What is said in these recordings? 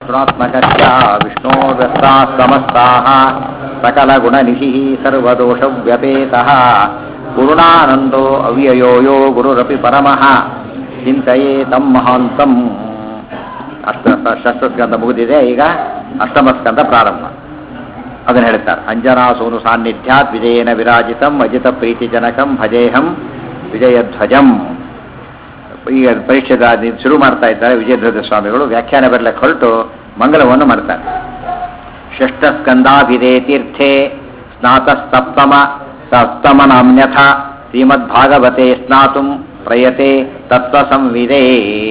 ಗುಣಾತ್ಮಕಸ್ಯ ವಿಷ್ಣೋರ್ವ್ಯಸ್ತಾः ಸಮಸ್ತಾः सकलगुणनिधिः सर्वदोषव्यपेतः गुरुणानन्दो अव्ययो यो गुरुरपि परमः ಚಿಂತೆಯೇ ತಮ್ಮ ಮಹಾಂತಂ ಅಷ್ಟ ಷಷ್ಠಸ್ಕಂದ ಮುಗಿದಿದೆ ಈಗ ಅಷ್ಟಮ ಸ್ಕಂದ ಪ್ರಾರಂಭ ಅದನ್ನು ಹೇಳ್ತಾರೆ ಅಂಜನಾ ಸೋನು ಸಾನ್ನಿಧ್ಯಾತ್ ವಿಜಯೇನ ವಿರಾಜಿತಂ ಅಜಿತ ಪ್ರೀತಿಜನಕಂ ಭಜೇಹಂ ವಿಜಯಧ್ವಜಂ ಈಗ ಪರೀಕ್ಷೆದ ಶುರು ಮಾಡ್ತಾ ಇದ್ದಾರೆ ವಿಜಯಧ್ವಜ ಸ್ವಾಮಿಗಳು ವ್ಯಾಖ್ಯಾನ ಬರಲಿಕ್ಕೆ ಹೊರಟು ಮಂಗಲವನ್ನು ಮಾಡ್ತಾರೆ ಷಷ್ಠ ಸ್ಕಂದಾಭಿದೇ ತೀರ್ಥೆ ಸ್ನಾತಸ್ತಪ್ತಮ ಸಪ್ತಮ ನಾಮ್ಯಥ ಶ್ರೀಮದ್ಭಾಗವತೆ ಸ್ನಾತು ಪ್ರಯತೆ ತತ್ವ ಸಂವಿದೆ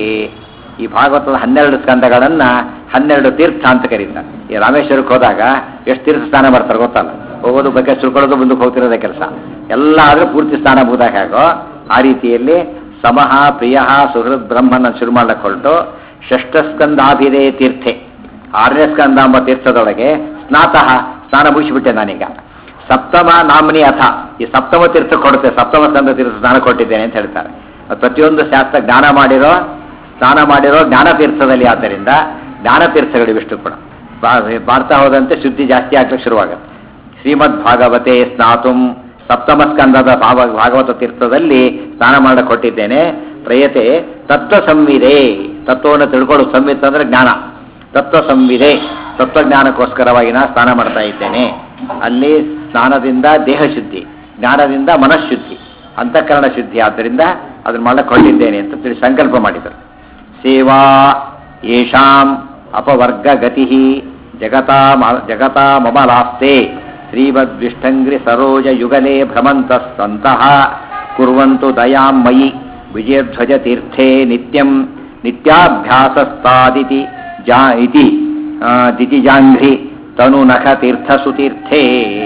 ಈ ಭಾಗವತದ ಹನ್ನೆರಡು ಸ್ಕಂದಗಳನ್ನ ಹನ್ನೆರಡು ತೀರ್ಥ ಅಂತ ಕರೀತಾರೆ ಈ ರಾಮೇಶ್ವರಕ್ಕೆ ಹೋದಾಗ ಎಷ್ಟು ತೀರ್ಥ ಸ್ನಾನ ಮಾಡ್ತಾರೆ ಗೊತ್ತಲ್ಲ ಹೋಗೋದು ಬಗ್ಗೆ ಸುಳ್ಕೊಳ್ಳೋದು ಮುಂದಕ್ಕೆ ಹೋಗ್ತಿರೋದೇ ಕೆಲಸ ಎಲ್ಲ ಆದರೂ ಪೂರ್ತಿ ಸ್ನಾನ ಮುಗಿದಾಗ ಹೇಗೋ ಆ ರೀತಿಯಲ್ಲಿ ಸಮಃ ಪ್ರಿಯ ಸುಹೃದ್ ಬ್ರಹ್ಮನ ಶುರು ಮಾಡಕ್ಕೆ ಹೊರಟು ಷಷ್ಠ ಸ್ಕಂದಾಭಿದೇ ತೀರ್ಥೆ ಆರನೇ ಸ್ಕಂದ ಎಂಬ ತೀರ್ಥದೊಳಗೆ ಸ್ನಾತಃ ಸ್ನಾನ ಮುಗಿಸಿಬಿಟ್ಟೆ ನಾನೀಗ ಸಪ್ತಮ ನಾಮಿನಿ ಅಥ ಈ ಸಪ್ತಮ ತೀರ್ಥ ಕೊಡುತ್ತೆ ಸಪ್ತಮ ಸ್ಕಂದ ತೀರ್ಥ ಸ್ನಾನ ಕೊಟ್ಟಿದ್ದೇನೆ ಅಂತ ಹೇಳ್ತಾರೆ ಅದು ಪ್ರತಿಯೊಂದು ಶಾಸ್ತ್ರ ಜ್ಞಾನ ಮಾಡಿರೋ ಸ್ನಾನ ಮಾಡಿರೋ ಜ್ಞಾನ ತೀರ್ಥದಲ್ಲಿ ಆದ್ದರಿಂದ ಜ್ಞಾನ ತೀರ್ಥಗಳು ಇವಿಷ್ಟು ಕೂಡ ಮಾಡ್ತಾ ಹೋದಂತೆ ಶುದ್ಧಿ ಜಾಸ್ತಿ ಆಗ್ಲಿಕ್ಕೆ ಶುರುವಾಗುತ್ತೆ ಶ್ರೀಮದ್ ಭಾಗವತೆ ಸ್ನಾತುಂ ಸಪ್ತಮ ಸ್ಕಂದದ ಭಾವ ಭಾಗವತ ತೀರ್ಥದಲ್ಲಿ ಸ್ನಾನ ಮಾಡಕ್ಕೆ ಕೊಟ್ಟಿದ್ದೇನೆ ಪ್ರಯತೆ ತತ್ವ ಸಂವಿದೆ ತತ್ವವನ್ನು ತಿಳ್ಕೊಳ್ಳೋ ಸಂವಿತ್ ಅಂದ್ರೆ ಜ್ಞಾನ ತತ್ವ ಸಂವಿದೆ ತತ್ವಜ್ಞಾನಕ್ಕೋಸ್ಕರವಾಗಿ ನಾ ಸ್ನಾನ ಮಾಡ್ತಾ ಇದ್ದೇನೆ ಅಲ್ಲಿ ಸ್ನಾನದಿಂದ ದೇಹ ಶುದ್ಧಿ ಜ್ಞಾನದಿಂದ ಮನಃಶುದ್ಧಿ ಅಂತಃಕರಣ ಶುದ್ಧಿ ಆದ್ದರಿಂದ ಅದನ್ನು ಮಾಡಕ್ಕೆ ಹೊರಟಿದ್ದೇನೆ ಅಂತ ತಿಳಿ ಸಂಕಲ್ಪ ಮಾಡಿದರು ಸೇವಾ ಯೇಷಾಂ ಅಪವರ್ಗ ಗತಿ ಜಗತಾ ಜಗತಾ ಮಮಲಾಸ್ತೆ ಶ್ರೀಮದ್ವಿಷ್ಠಂಗ್ರಿ ಸರೋಜ ಯುಗಲೇ ಭ್ರಮಂತಸ್ತಂತಹ ಕುರ್ವಂತು ದಯಾಂ ಮಯಿ ವಿಜಯಧ್ವಜ ತೀರ್ಥೇ ನಿತ್ಯಂ ನಿತ್ಯಾಭ್ಯಾಸಸ್ತಾದಿತಿ ಜಾ ಇತಿ ದಿತಿಜಾಂಘ್ರಿ ತನು ನಖ ತೀರ್ಥ ಸುತೀರ್ಥೇ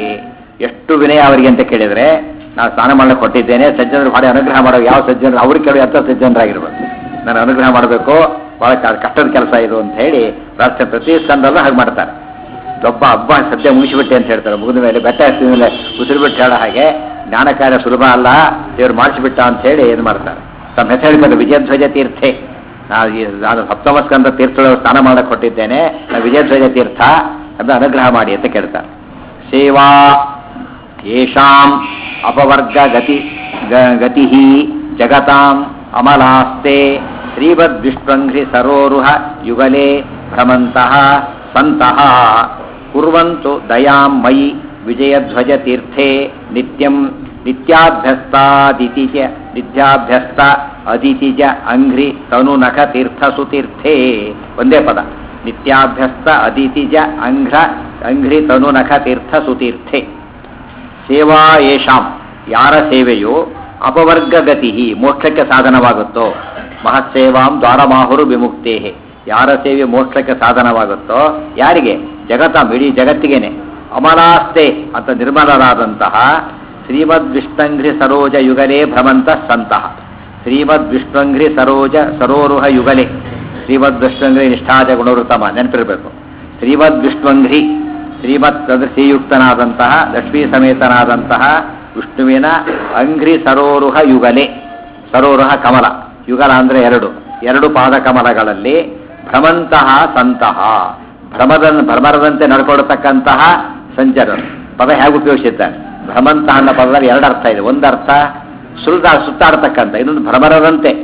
ಎಷ್ಟು ವಿನಯ ಅವರಿಗೆ ಅಂತ ಕೇಳಿದರೆ ನಾನು ಸ್ನಾನ ಮಾಡಕ್ಕೆ ಕೊಟ್ಟಿದ್ದೇನೆ ಸಜ್ಜನರು ಭಾಳ ಅನುಗ್ರಹ ಮಾಡೋ ಯಾವ ಸಜ್ಜನರು ಅವ್ರಿಗೆ ಕೇಳಿ ಅಂತ ಸಜ್ಜನರಾಗಿರ್ಬೇಕು ನಾನು ಅನುಗ್ರಹ ಮಾಡಬೇಕು ಭಾಳ ಕಷ್ಟದ ಕೆಲಸ ಇದು ಅಂತ ಹೇಳಿ ರಾಷ್ಟ್ರ ಪ್ರತಿ ಸ್ಕಂದಲ್ಲೂ ಹಾಗೆ ಮಾಡ್ತಾರೆ ಒಬ್ಬ ಹಬ್ಬ ಸದ್ಯ ಮುಗಿಸಿಬಿಟ್ಟೆ ಅಂತ ಹೇಳ್ತಾರೆ ಮುಗಿದ ಮೇಲೆ ಬೆಟ್ಟ ಎತ್ತಿದ ಮೇಲೆ ಉಸಿರು ಬಿಟ್ಟು ಹೇಳೋ ಹಾಗೆ ಜ್ಞಾನ ಕಾರ್ಯ ಸುಲಭ ಅಲ್ಲ ದೇವ್ರು ಮಾಡಿಸಿಬಿಟ್ಟ ಅಂತ ಹೇಳಿ ಏನು ಮಾಡ್ತಾರೆ ತಮ್ಮ ಹೆಸರು ಹೇಳ್ತಾರೆ ವಿಜಯಧ್ವಜ ತೀರ್ಥೆ ನಾವು ಈ ನಾನು ಸಪ್ತಮ ಸ್ಕಂದ ತೀರ್ಥಗಳು ಸ್ನಾನ ಮಾಡಕ್ಕೆ ಕೊಟ್ಟಿದ್ದೇನೆ ವಿಜಯಧ್ವಜ ತೀರ್ಥ ಅಂತ ಅನುಗ್ರಹ ಮಾಡಿ ಅಂತ ಕೇಳ್ತಾರೆ ಸೇವಾ ಯೇಷಾಂ ಅಪವರ್ಗ ಗತಿ ಗತಿ ಜಗತಾಂ ಅಮಲಾಸ್ತೆ ಶ್ರೀಮದ್ವಿಷ್ಣಂಘ್ರಿ ಸರೋರುಹ ಯುಗಲೇ ಭ್ರಮಂತಹ ಸಂತಹ ಕುರ್ವಂತು ದಯಾಂ ಮಯಿ ವಿಜಯಧ್ವಜ ತೀರ್ಥೆ ನಿತ್ಯಂ ನಿತ್ಯಾಭ್ಯಸ್ತಾದಿತಿ ಚ ನಿತ್ಯಾಭ್ಯಸ್ತ ಅದಿತಿಜ ಅಂಘ್ರಿ ತನು ನಖ ತೀರ್ಥ ಸುತೀರ್ಥೇ ಒಂದೇ ಪದ ನಿತ್ಯಾಭ್ಯಸ್ತ ಅದಿತಿಜ ಅಂಘ್ರ ಅಂಘ್ರಿ ತನು ನಖ ತೀರ್ಥ ಸುತೀರ್ಥೆ ಸೇವಾ ಯೇಷಾಂ ಯಾರ ಸೇವೆಯು ಅಪವರ್ಗ ಗತಿ ಮೋಕ್ಷಕ್ಕೆ ಸಾಧನವಾಗುತ್ತೋ ಮಹತ್ಸೇವಾಂ ದ್ವಾರಮಾಹುರು ವಿಮುಕ್ತೇ ಯಾರ ಸೇವೆ ಮೋಕ್ಷಕ್ಕೆ ಸಾಧನವಾಗುತ್ತೋ ಯಾರಿಗೆ ಜಗತ್ತ ಇಡೀ ಜಗತ್ತಿಗೇನೆ ಅಮಲಾಸ್ತೆ ಅಂತ ನಿರ್ಮಲರಾದಂತಹ ಶ್ರೀಮದ್ ವಿಷ್ಣಂಘ್ರಿ ಸರೋಜ ಯುಗಲೇ ಭ್ರಮಂತ ಸಂತಹ ಶ್ರೀಮದ್ ವಿಷ್ಣಂಘ್ರಿ ಸರೋಜ ಸರೋರುಹ ಯುಗಲೆ ಶ್ರೀಮದ್ ವಿಷ್ಣಂಘ್ರಿ ನಿಷ್ಠಾಜ ಗುಣವೃತಮ ನೆನಪಿರಬೇಕು ಶ್ರೀಮದ್ ವಿಷ್ಣಂಘ್ರಿ ಶ್ರೀಮತ್ ಅಂದ್ರೆ ಶ್ರೀಯುಕ್ತನಾದಂತಹ ಲಕ್ಷ್ಮೀ ಸಮೇತನಾದಂತಹ ವಿಷ್ಣುವಿನ ಅಂಘ್ರಿ ಸರೋರುಹ ಯುಗಲೆ ಸರೋರುಹ ಕಮಲ ಯುಗಲ ಅಂದ್ರೆ ಎರಡು ಎರಡು ಪಾದ ಕಮಲಗಳಲ್ಲಿ ಭ್ರಮಂತಹ ಸಂತಹ ಭ್ರಮದ ಭ್ರಮರದಂತೆ ನಡ್ಕೊಳ್ತಕ್ಕಂತಹ ಸಂಚರರು ಪದ ಹೇಗೆ ಉಪಯೋಗಿಸಿದ್ದಾರೆ ಭ್ರಮಂತಹ ಅನ್ನೋ ಪದದಲ್ಲಿ ಎರಡು ಅರ್ಥ ಇದೆ ಒಂದು ಅರ್ಥ ಸುಳ್ದ ಸುತ್ತಾಡ್ತಕ್ಕಂಥ ಇನ್ನೊಂದು ಭ್ರಮರದಂತೆ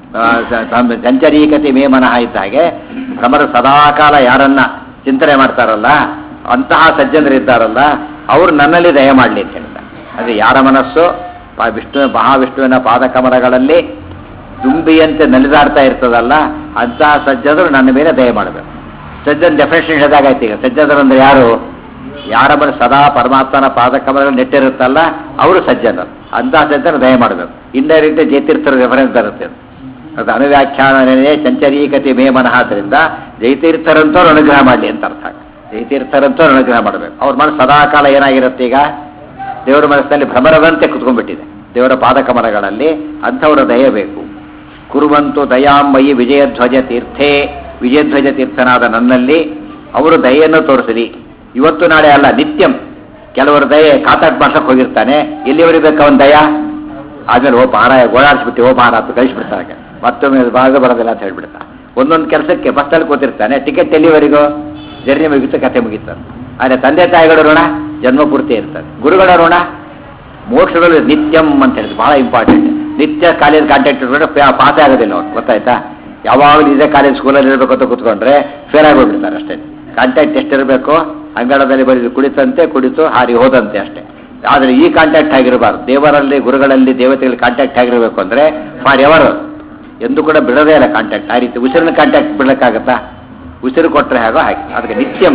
ಸಂಚರೀಕತೆ ಮೇ ಮನಃ ಇದ್ದ ಹಾಗೆ ಭ್ರಮರ ಸದಾಕಾಲ ಯಾರನ್ನ ಚಿಂತನೆ ಮಾಡ್ತಾರಲ್ಲ ಅಂತಹ ಸಜ್ಜನರಿದ್ದಾರಲ್ಲ ಅವರು ನನ್ನಲ್ಲಿ ದಯ ಮಾಡಲಿ ಅಂತ ಹೇಳ್ತಾರೆ ಅದೇ ಯಾರ ಮನಸ್ಸು ವಿಷ್ಣು ಮಹಾವಿಷ್ಣುವಿನ ಪಾದಕಮಲಗಳಲ್ಲಿ ದುಂಬಿಯಂತೆ ನಲಿದಾಡ್ತಾ ಇರ್ತದಲ್ಲ ಅಂತಹ ಸಜ್ಜನರು ನನ್ನ ಮೇಲೆ ದಯ ಮಾಡಬೇಕು ಸಜ್ಜನ್ ಡೆಫಿನೇಷನ್ ಹೇಳಿದಾಗಾಯ್ತು ಈಗ ಸಜ್ಜನರು ಅಂದ್ರೆ ಯಾರು ಯಾರ ಮನೆ ಸದಾ ಪರಮಾತ್ಮನ ಪಾದಕಮಲಗಳು ನೆಟ್ಟಿರುತ್ತಲ್ಲ ಅವರು ಸಜ್ಜನರು ಅಂತಹ ಸಜ್ಜನ ದಯ ಮಾಡಬೇಕು ಇಂಡೈರೆಕ್ಟ್ ಜಯತೀರ್ಥರ ರೆಫರೆನ್ಸ್ ಬರುತ್ತೆ ಅದು ಅನುವ್ಯಾಖ್ಯಾನೇ ಚಂಚರೀಕತೆ ಮೇ ಮನಃ ಆದ್ದರಿಂದ ಜಯತೀರ್ಥರಂತವ್ರು ಅನುಗ್ರಹ ಮಾಡಲಿ ಅಂತ ಅರ್ಥ ಜಯತೀರ್ಥರಂತವ್ರು ಅನುಗ್ರಹ ಮಾಡಬೇಕು ಅವ್ರ ಮನಸ್ಸು ಸದಾಕಾಲ ಏನಾಗಿರುತ್ತೆ ಈಗ ದೇವರ ಮನಸ್ಸಿನಲ್ಲಿ ಭ್ರಮರದಂತೆ ಕುತ್ಕೊಂಡ್ಬಿಟ್ಟಿದೆ ದೇವರ ಪಾದಕಮಲಗಳಲ್ಲಿ ಅಂಥವರ ದಯ ಬೇಕು ಕುರುವಂತು ದಯಾಮಯಿ ವಿಜಯಧ್ವಜ ತೀರ್ಥೇ ವಿಜಯಧ್ವಜ ತೀರ್ಥನಾದ ನನ್ನಲ್ಲಿ ಅವರು ದಯೆಯನ್ನು ತೋರಿಸಲಿ ಇವತ್ತು ನಾಳೆ ಅಲ್ಲ ನಿತ್ಯಂ ಕೆಲವರು ದಯೆ ಕಾತಾಟ್ ಮಾಡ್ಸಕ್ ಹೋಗಿರ್ತಾನೆ ಎಲ್ಲಿವರೆಗೆ ಬೇಕು ಅವನ ದಯ ಆದ್ಮೇಲೆ ಓ ಪಾರ ಓಡಾಡಿಸ್ಬಿಟ್ಟು ಓ ಪಾರ ಅಂತ ಕಳಿಸ್ಬಿಡ್ತಾರೆ ಮತ್ತೊಮ್ಮೆ ಅದು ಭಾಗ ಬರೋದಿಲ್ಲ ಅಂತ ಹೇಳ್ಬಿಡ್ತಾ ಒಂದೊಂದು ಕೆಲಸಕ್ಕೆ ಬಸ್ಸಲ್ಲಿ ಕೂತಿರ್ತಾನೆ ಟಿಕೆಟ್ ಎಲ್ಲಿವರೆಗೂ ಜರ್ನಿ ಮುಗಿತು ಕತೆ ಮುಗಿತಾನೆ ಆದರೆ ತಂದೆ ತಾಯಿಗಳ ಋಣ ಜನ್ಮ ಪೂರ್ತಿ ಇರ್ತಾರೆ ಗುರುಗಳ ಋಣ ಮೋಕ್ಷಗಳು ನಿತ್ಯಂ ಅಂತ ಹೇಳಿದ್ರು ಬಹಳ ಇಂಪಾರ್ಟೆಂಟ್ ನಿತ್ಯ ಕಾಲೇಜ್ ಕಾಂಟ್ಯಾಕ್ಟ್ ಇಟ್ಕೊಂಡ್ರೆ ಪಾಸ್ ಆಗೋದಿಲ್ಲ ಅವ್ರು ಗೊತ್ತಾಯ್ತಾ ಯಾವಾಗಲೂ ಇದೇ ಕಾಲೇಜ್ ಸ್ಕೂಲಲ್ಲಿ ಇರಬೇಕು ಅಂತ ಕೂತ್ಕೊಂಡ್ರೆ ಫೇಲ್ ಆಗೋಗ್ಬಿಡ್ತಾರೆ ಅಷ್ಟೇ ಕಾಂಟ್ಯಾಕ್ಟ್ ಎಷ್ಟಿರಬೇಕು ಅಂಗಳದಲ್ಲಿ ಬರೀ ಕುಳಿತಂತೆ ಕುಡಿತು ಹಾರಿ ಹೋದಂತೆ ಅಷ್ಟೇ ಆದರೆ ಈ ಕಾಂಟ್ಯಾಕ್ಟ್ ಆಗಿರಬಾರ್ದು ದೇವರಲ್ಲಿ ಗುರುಗಳಲ್ಲಿ ದೇವತೆಗಳಲ್ಲಿ ಕಾಂಟ್ಯಾಕ್ಟ್ ಆಗಿರಬೇಕು ಅಂದರೆ ಫಾರ್ ಎವರ್ ಎಂದು ಕೂಡ ಬಿಡೋದೇ ಇಲ್ಲ ಕಾಂಟ್ಯಾಕ್ಟ್ ಆ ರೀತಿ ಉಸಿರಿನ ಕಾಂಟ್ಯಾಕ್ಟ್ ಬಿಡೋಕ್ಕಾಗತ್ತಾ ಉಸಿರು ಕೊಟ್ಟರೆ ಹಾಗೋ ಹಾಗೆ ಅದಕ್ಕೆ ನಿತ್ಯಂ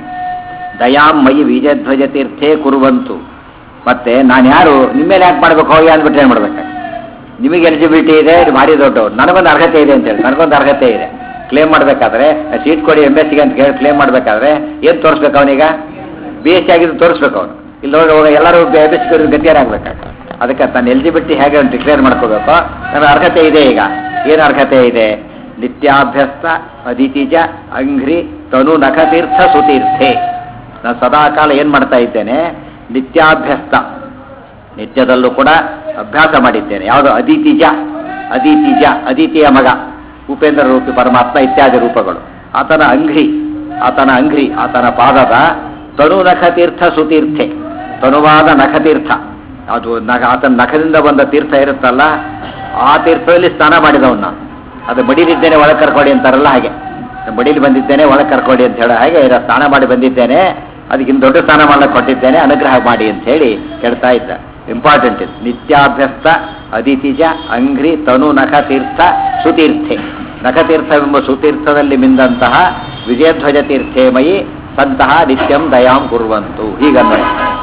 ದಯಾಂ ಮಯಿ ವಿಜಯಧ್ವಜ ತೀರ್ಥೇ ಕುರುವಂತು ಮತ್ತೆ ನಾನು ಯಾರು ನಿಮ್ಮ ಮೇಲೆ ಯಾಕೆ ಮಾಡ್ಬೇಕು ಹೋಗಿ ಅಂದ್ಬಿಟ್ಟು ಏನು ಮಾಡ್ಬೇಕು ನಿಮಗೆ ಎಲಿಜಿಬಿಲಿಟಿ ಇದೆ ಇದು ಭಾರಿ ದೊಡ್ಡವ್ರು ನನಗೊಂದು ಅರ್ಹತೆ ಇದೆ ಅಂತ ಹೇಳಿ ನನಗೊಂದು ಅರ್ಹತೆ ಇದೆ ಕ್ಲೇಮ್ ಮಾಡಬೇಕಾದ್ರೆ ಸೀಟ್ ಕೊಡಿ ಎಮ್ ಎಸ್ ಸಿಗೆ ಅಂತ ಹೇಳಿ ಕ್ಲೇಮ್ ಮಾಡಬೇಕಾದ್ರೆ ಏನು ತೋರಿಸ್ಬೇಕು ಅವನೀಗ ಬಿ ಎಸ್ ಸಿ ಆಗಿದ್ದು ತೋರಿಸ್ಬೇಕು ಅವನು ಇಲ್ಲಿ ಹೋಗಿ ಎಲ್ಲರೂ ಎಮ್ ಎಸ್ ಸಿ ಗತಿಯಾರಾಗಬೇಕಾಗ ಅದಕ್ಕೆ ತನ್ನ ಎಲಿಜಿಬಿಲಿಟಿ ಹೇಗೆ ಡಿಕ್ಲೇರ್ ಮಾಡ್ಕೋಬೇಕು ನನ್ನ ಅರ್ಹತೆ ಇದೆ ಈಗ ಏನು ಅರ್ಹತೆ ಇದೆ ನಿತ್ಯಾಭ್ಯಸ್ತ ಅದಿತಿಜ ಅಂಘ್ರಿ ತನು ನಖತೀರ್ಥ ಸುತೀರ್ಥೆ ನಾನು ಸದಾಕಾಲ ಏನು ಮಾಡ್ತಾ ಇದ್ದೇನೆ ನಿತ್ಯಾಭ್ಯಸ್ತ ನಿತ್ಯದಲ್ಲೂ ಕೂಡ ಅಭ್ಯಾಸ ಮಾಡಿದ್ದೇನೆ ಯಾವುದು ಅದಿತಿಜ ಅದಿತಿಜ ಅದಿತಿಯ ಮಗ ಉಪೇಂದ್ರ ರೂಪಿ ಪರಮಾತ್ಮ ಇತ್ಯಾದಿ ರೂಪಗಳು ಆತನ ಅಂಘ್ರಿ ಆತನ ಅಂಘ್ರಿ ಆತನ ಪಾದದ ತನು ನಖತೀರ್ಥ ಸುತೀರ್ಥೆ ತನುವಾದ ನಖತೀರ್ಥ ಅದು ನಖ ಆತನ ನಖದಿಂದ ಬಂದ ತೀರ್ಥ ಇರುತ್ತಲ್ಲ ಆ ತೀರ್ಥದಲ್ಲಿ ಸ್ನಾನ ಮಾಡಿದವನು ನಾನು ಅದು ಮಡಿಲಿದ್ದೇನೆ ಒಳಗೆ ಕರ್ಕೊಡಿ ಅಂತಾರಲ್ಲ ಹಾಗೆ ಮಡಿಲಿ ಬಂದಿದ್ದೇನೆ ಒಳಗೆ ಕರ್ಕೊಡಿ ಅಂತ ಹೇಳೋ ಹಾಗೆ ಇರೋ ಸ್ನಾನ ಮಾಡಿ ಬಂದಿದ್ದೇನೆ ಅದಕ್ಕಿಂತ ದೊಡ್ಡ ಸ್ನಾನ ಮಾಡಲಿಕ್ಕೆ ಕೊಟ್ಟಿದ್ದೇನೆ ಅನುಗ್ರಹ ಮಾಡಿ ಅಂತ ಹೇಳಿ ಕೇಳ್ತಾ ಇದ್ದ ಇಂಪಾರ್ಟೆಂಟ್ ಇದು ನಿತ್ಯಾಭ್ಯಸ್ತ ಅದಿತಿಜ ಅಂಘ್ರಿ ತನು ನಖ ತೀರ್ಥ ಸುತೀರ್ಥೆ ನಖತೀರ್ಥವೆಂಬ ಸುತೀರ್ಥದಲ್ಲಿ ಮಿಂದಂತಹ ವಿಜಯಧ್ವಜ ತೀರ್ಥೇಮಯಿ ಸಂತಹ ನಿತ್ಯಂ ದಯಾಂ ಕುರುವಂತು ಹೀಗನ್ವಯ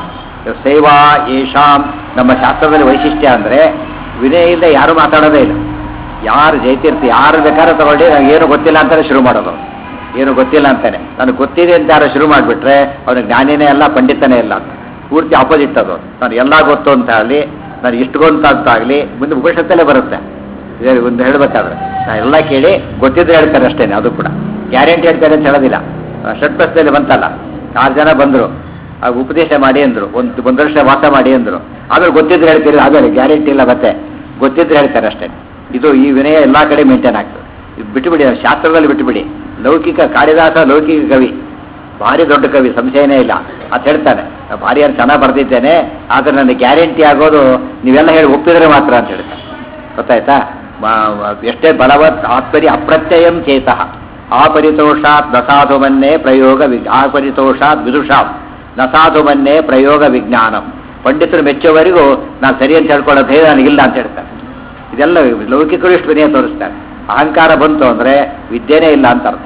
ಸೇವಾ ಯೇಷಾಂ ನಮ್ಮ ಶಾಸ್ತ್ರದಲ್ಲಿ ವೈಶಿಷ್ಟ್ಯ ಅಂದರೆ ವಿನಯ ಇಲ್ಲದೆ ಯಾರು ಮಾತಾಡೋದೇ ಇಲ್ಲ ಯಾರು ಜಯತೀರ್ಥ ಯಾರು ಬೇಕಾದ್ರೂ ತಗೊಳ್ಳಿ ನನಗೆ ಏನು ಗೊತ್ತಿಲ್ಲ ಅಂತಾನೆ ಶುರು ಮಾಡೋದು ಏನು ಗೊತ್ತಿಲ್ಲ ಅಂತಾನೆ ನನಗೆ ಗೊತ್ತಿದೆ ಅಂತ ಯಾರು ಶುರು ಮಾಡಿಬಿಟ್ರೆ ಅವನಿಗೆ ಜ್ಞಾನಿನೇ ಅಲ್ಲ ಪಂಡಿತನೇ ಇಲ್ಲ ಅಂತ ಪೂರ್ತಿ ಆಪೋಸಿಟ್ ಅದು ನಾನು ಎಲ್ಲ ಗೊತ್ತು ಅಂತ ಆಗಲಿ ನಾನು ಇಷ್ಟು ಗೊತ್ತು ಅಂತ ಆಗಲಿ ಮುಂದೆ ಉಪನಿಷತ್ತಲ್ಲೇ ಬರುತ್ತೆ ಇದೇ ಒಂದು ಹೇಳಬೇಕಾದ್ರೆ ನಾನು ಎಲ್ಲ ಕೇಳಿ ಗೊತ್ತಿದ್ರೆ ಹೇಳ್ತಾರೆ ಅಷ್ಟೇ ಅದು ಕೂಡ ಗ್ಯಾರಂಟಿ ಹೇಳ್ತಾರೆ ಅಂತ ಹೇಳೋದಿಲ್ಲ ಷಟ್ ಬಸ್ನಲ್ಲಿ ಬಂತಲ್ಲ ಆರು ಜನ ಬಂದರು ಆಗ ಉಪದೇಶ ಮಾಡಿ ಅಂದರು ಒಂದು ಒಂದು ವರ್ಷ ವಾಸ ಮಾಡಿ ಅಂದರು ಆಮೇಲೆ ಗೊತ್ತಿದ್ರೆ ಹೇಳ್ತೀರಿ ಆಮೇಲೆ ಗ್ಯಾರಂಟಿ ಇಲ್ಲ ಮತ್ತೆ ಗೊತ್ತಿದ್ರೆ ಹೇಳ್ತಾರೆ ಅಷ್ಟೇ ಇದು ಈ ವಿನಯ ಎಲ್ಲ ಕಡೆ ಮೇಂಟೈನ್ ಆಗ್ತದೆ ಇದು ಬಿಟ್ಟುಬಿಡಿ ಶಾಸ್ತ್ರದಲ್ಲಿ ಬಿಟ್ಟುಬಿಡಿ ಲೌಕಿಕ ಕಾಳಿದಾಸ ಲೌಕಿಕ ಕವಿ ಭಾರಿ ದೊಡ್ಡ ಕವಿ ಸಂಶಯನೇ ಇಲ್ಲ ಅಂತ ಹೇಳ್ತಾನೆ ಭಾರಿ ಯಾರು ಚೆನ್ನಾಗಿ ಬರೆದಿದ್ದೇನೆ ಆದರೆ ನನಗೆ ಗ್ಯಾರಂಟಿ ಆಗೋದು ನೀವೆಲ್ಲ ಹೇಳಿ ಒಪ್ಪಿದ್ರೆ ಮಾತ್ರ ಅಂತ ಹೇಳ್ತಾನೆ ಗೊತ್ತಾಯ್ತಾ ಎಷ್ಟೇ ಬಲವತ್ ಆತ್ಮರಿ ಅಪ್ರತ್ಯಯಂ ಚೇತಃ ಆಪರಿತೋಷಾತ್ ನಸಾಧುಮನ್ನೇ ಪ್ರಯೋಗ ವಿ- ಆಪರಿತೋಷಾತ್ ವಿದುಷಾತ್ ನಸಾಧುಮನ್ನೇ ಪ್ರಯೋಗ ವಿಜ್ಞಾನಂ ಪಂಡಿತರು ಮೆಚ್ಚುವವರೆಗೂ ನಾನು ಸರಿ ಅಂತ ಹೇಳ್ಕೊಳ್ಳೋ ಧೈರ್ಯ ನನಗಿಲ್ಲ ಅಂತ ಹೇಳ್ತಾರೆ ಇದೆಲ್ಲ ಲೌಕಿಕರು ಇಷ್ಟು ವಿನಯ ತೋರಿಸ್ತಾರೆ ಅಹಂಕಾರ ಬಂತು ಅಂದರೆ ವಿದ್ಯೆನೇ ಇಲ್ಲ ಅಂತ ಅರ್ಥ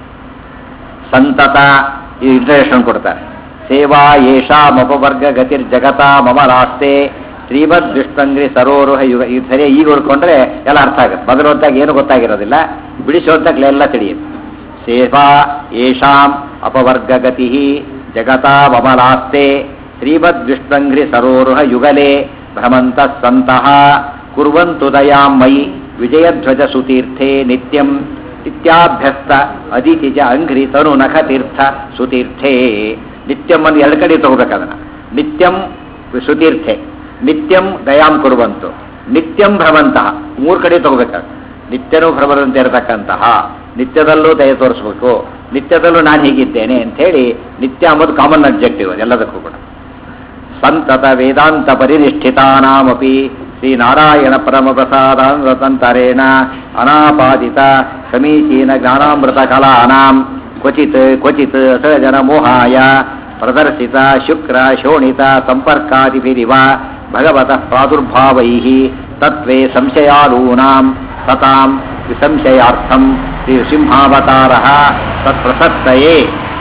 ಸಂತತ ಈ ಇಂಟ್ರಡಕ್ಷನ್ ಕೊಡ್ತಾರೆ ಸೇವಾ ಯೇಷಾಮಪವರ್ಗ ಗತಿರ್ ಜಗತ ಮಮ ರಾಸ್ತೆ ಶ್ರೀಮದ್ ವಿಷ್ಣಂಗ್ರಿ ಸರೋರುಹ ಯುಗ ಇದು ಸರಿ ಈಗ ಹುಡ್ಕೊಂಡ್ರೆ ಎಲ್ಲ ಅರ್ಥ ಆಗುತ್ತೆ ಮೊದಲು ಹೊತ್ತಾಗ ಏನು ಗೊತ್ತಾಗಿರೋದಿಲ್ಲ ಬಿಡಿಸೋದ್ದಾಗ ಎಲ್ಲ ತಿಳಿಯುತ್ತೆ ಸೇವಾ ಯೇಷಾಂ ಅಪವರ್ಗ ಗತಿ ಜಗತ ಮಮಲಾಸ್ತೆ ಶ್ರೀಮದ್ ವಿಷ್ಣಂಗ್ರಿ ಸರೋರುಹ ಯುಗಲೆ ಭ್ರಮಂತ ಸಂತಹ ಕುರ್ವಂತು ದಯಾಂ ಮಯಿ ವಿಜಯಧ್ವಜ ಸುತೀರ್ಥೆ ನಿತ್ಯಂ ನಿತ್ಯಾಭ್ಯಸ್ತ ಅದಿತಿಜ ಅಂಘ್ರಿ ತನು ನಖ ತೀರ್ಥ ಸುತೀರ್ಥೆ ನಿತ್ಯಂ ಒಂದು ಎರಡು ಕಡೆ ತಗೋಬೇಕದನ್ನ ನಿತ್ಯಂ ಸುತೀರ್ಥೆ ನಿತ್ಯಂ ದಯಾಂ ಕುರುವಂತು ನಿತ್ಯಂ ಭ್ರಮಂತಹ ಮೂರು ಕಡೆ ತಗೋಬೇಕಾಗ ನಿತ್ಯನೂ ಭ್ರಮರಂತೆ ಇರತಕ್ಕಂತಹ ನಿತ್ಯದಲ್ಲೂ ದಯ ತೋರಿಸ್ಬೇಕು ನಿತ್ಯದಲ್ಲೂ ನಾನು ಹೀಗಿದ್ದೇನೆ ಅಂಥೇಳಿ ನಿತ್ಯ ಅಂಬುದು ಕಾಮನ್ ಅಬ್ಜೆಕ್ಟಿವ್ ಎಲ್ಲದಕ್ಕೂ ಕೂಡ ಸಂತತ ವೇದಾಂತ ಪರಿನಿಷ್ಠಿತಾನಾಮಪಿ ಶ್ರೀನಾರಾಯಣ ಪರಮ ಪ್ರಸಾದಾಂತರೇಣ ಅನಾಪಾದಿತ ಸಮೀಚೀನ ಜ್ಞಾನಾಮೃತ ಕಲಾನಾಂ ಕ್ವಚಿತ್ ಕ್ವಚಿತ್ ಸಹಜನ ಮೋಹಾಯ ಪ್ರದರ್ಶಿತ ಶುಕ್ರ ಶೋಣಿತ ಸಂಪರ್ಕಾದಿಭಿರಿವ ಭಗವತಃ ಪ್ರಾದುರ್ಭಾವೈ ತತ್ವೇ ಸಂಶಯಾಲೂನಾಂ ಸತಾಂ ವಿಸಂಶಯಾರ್ಥಂ ಶ್ರೀ ಸಿಂಹಾವತಾರ ತತ್ಪ್ರಸಕ್ತಯೇ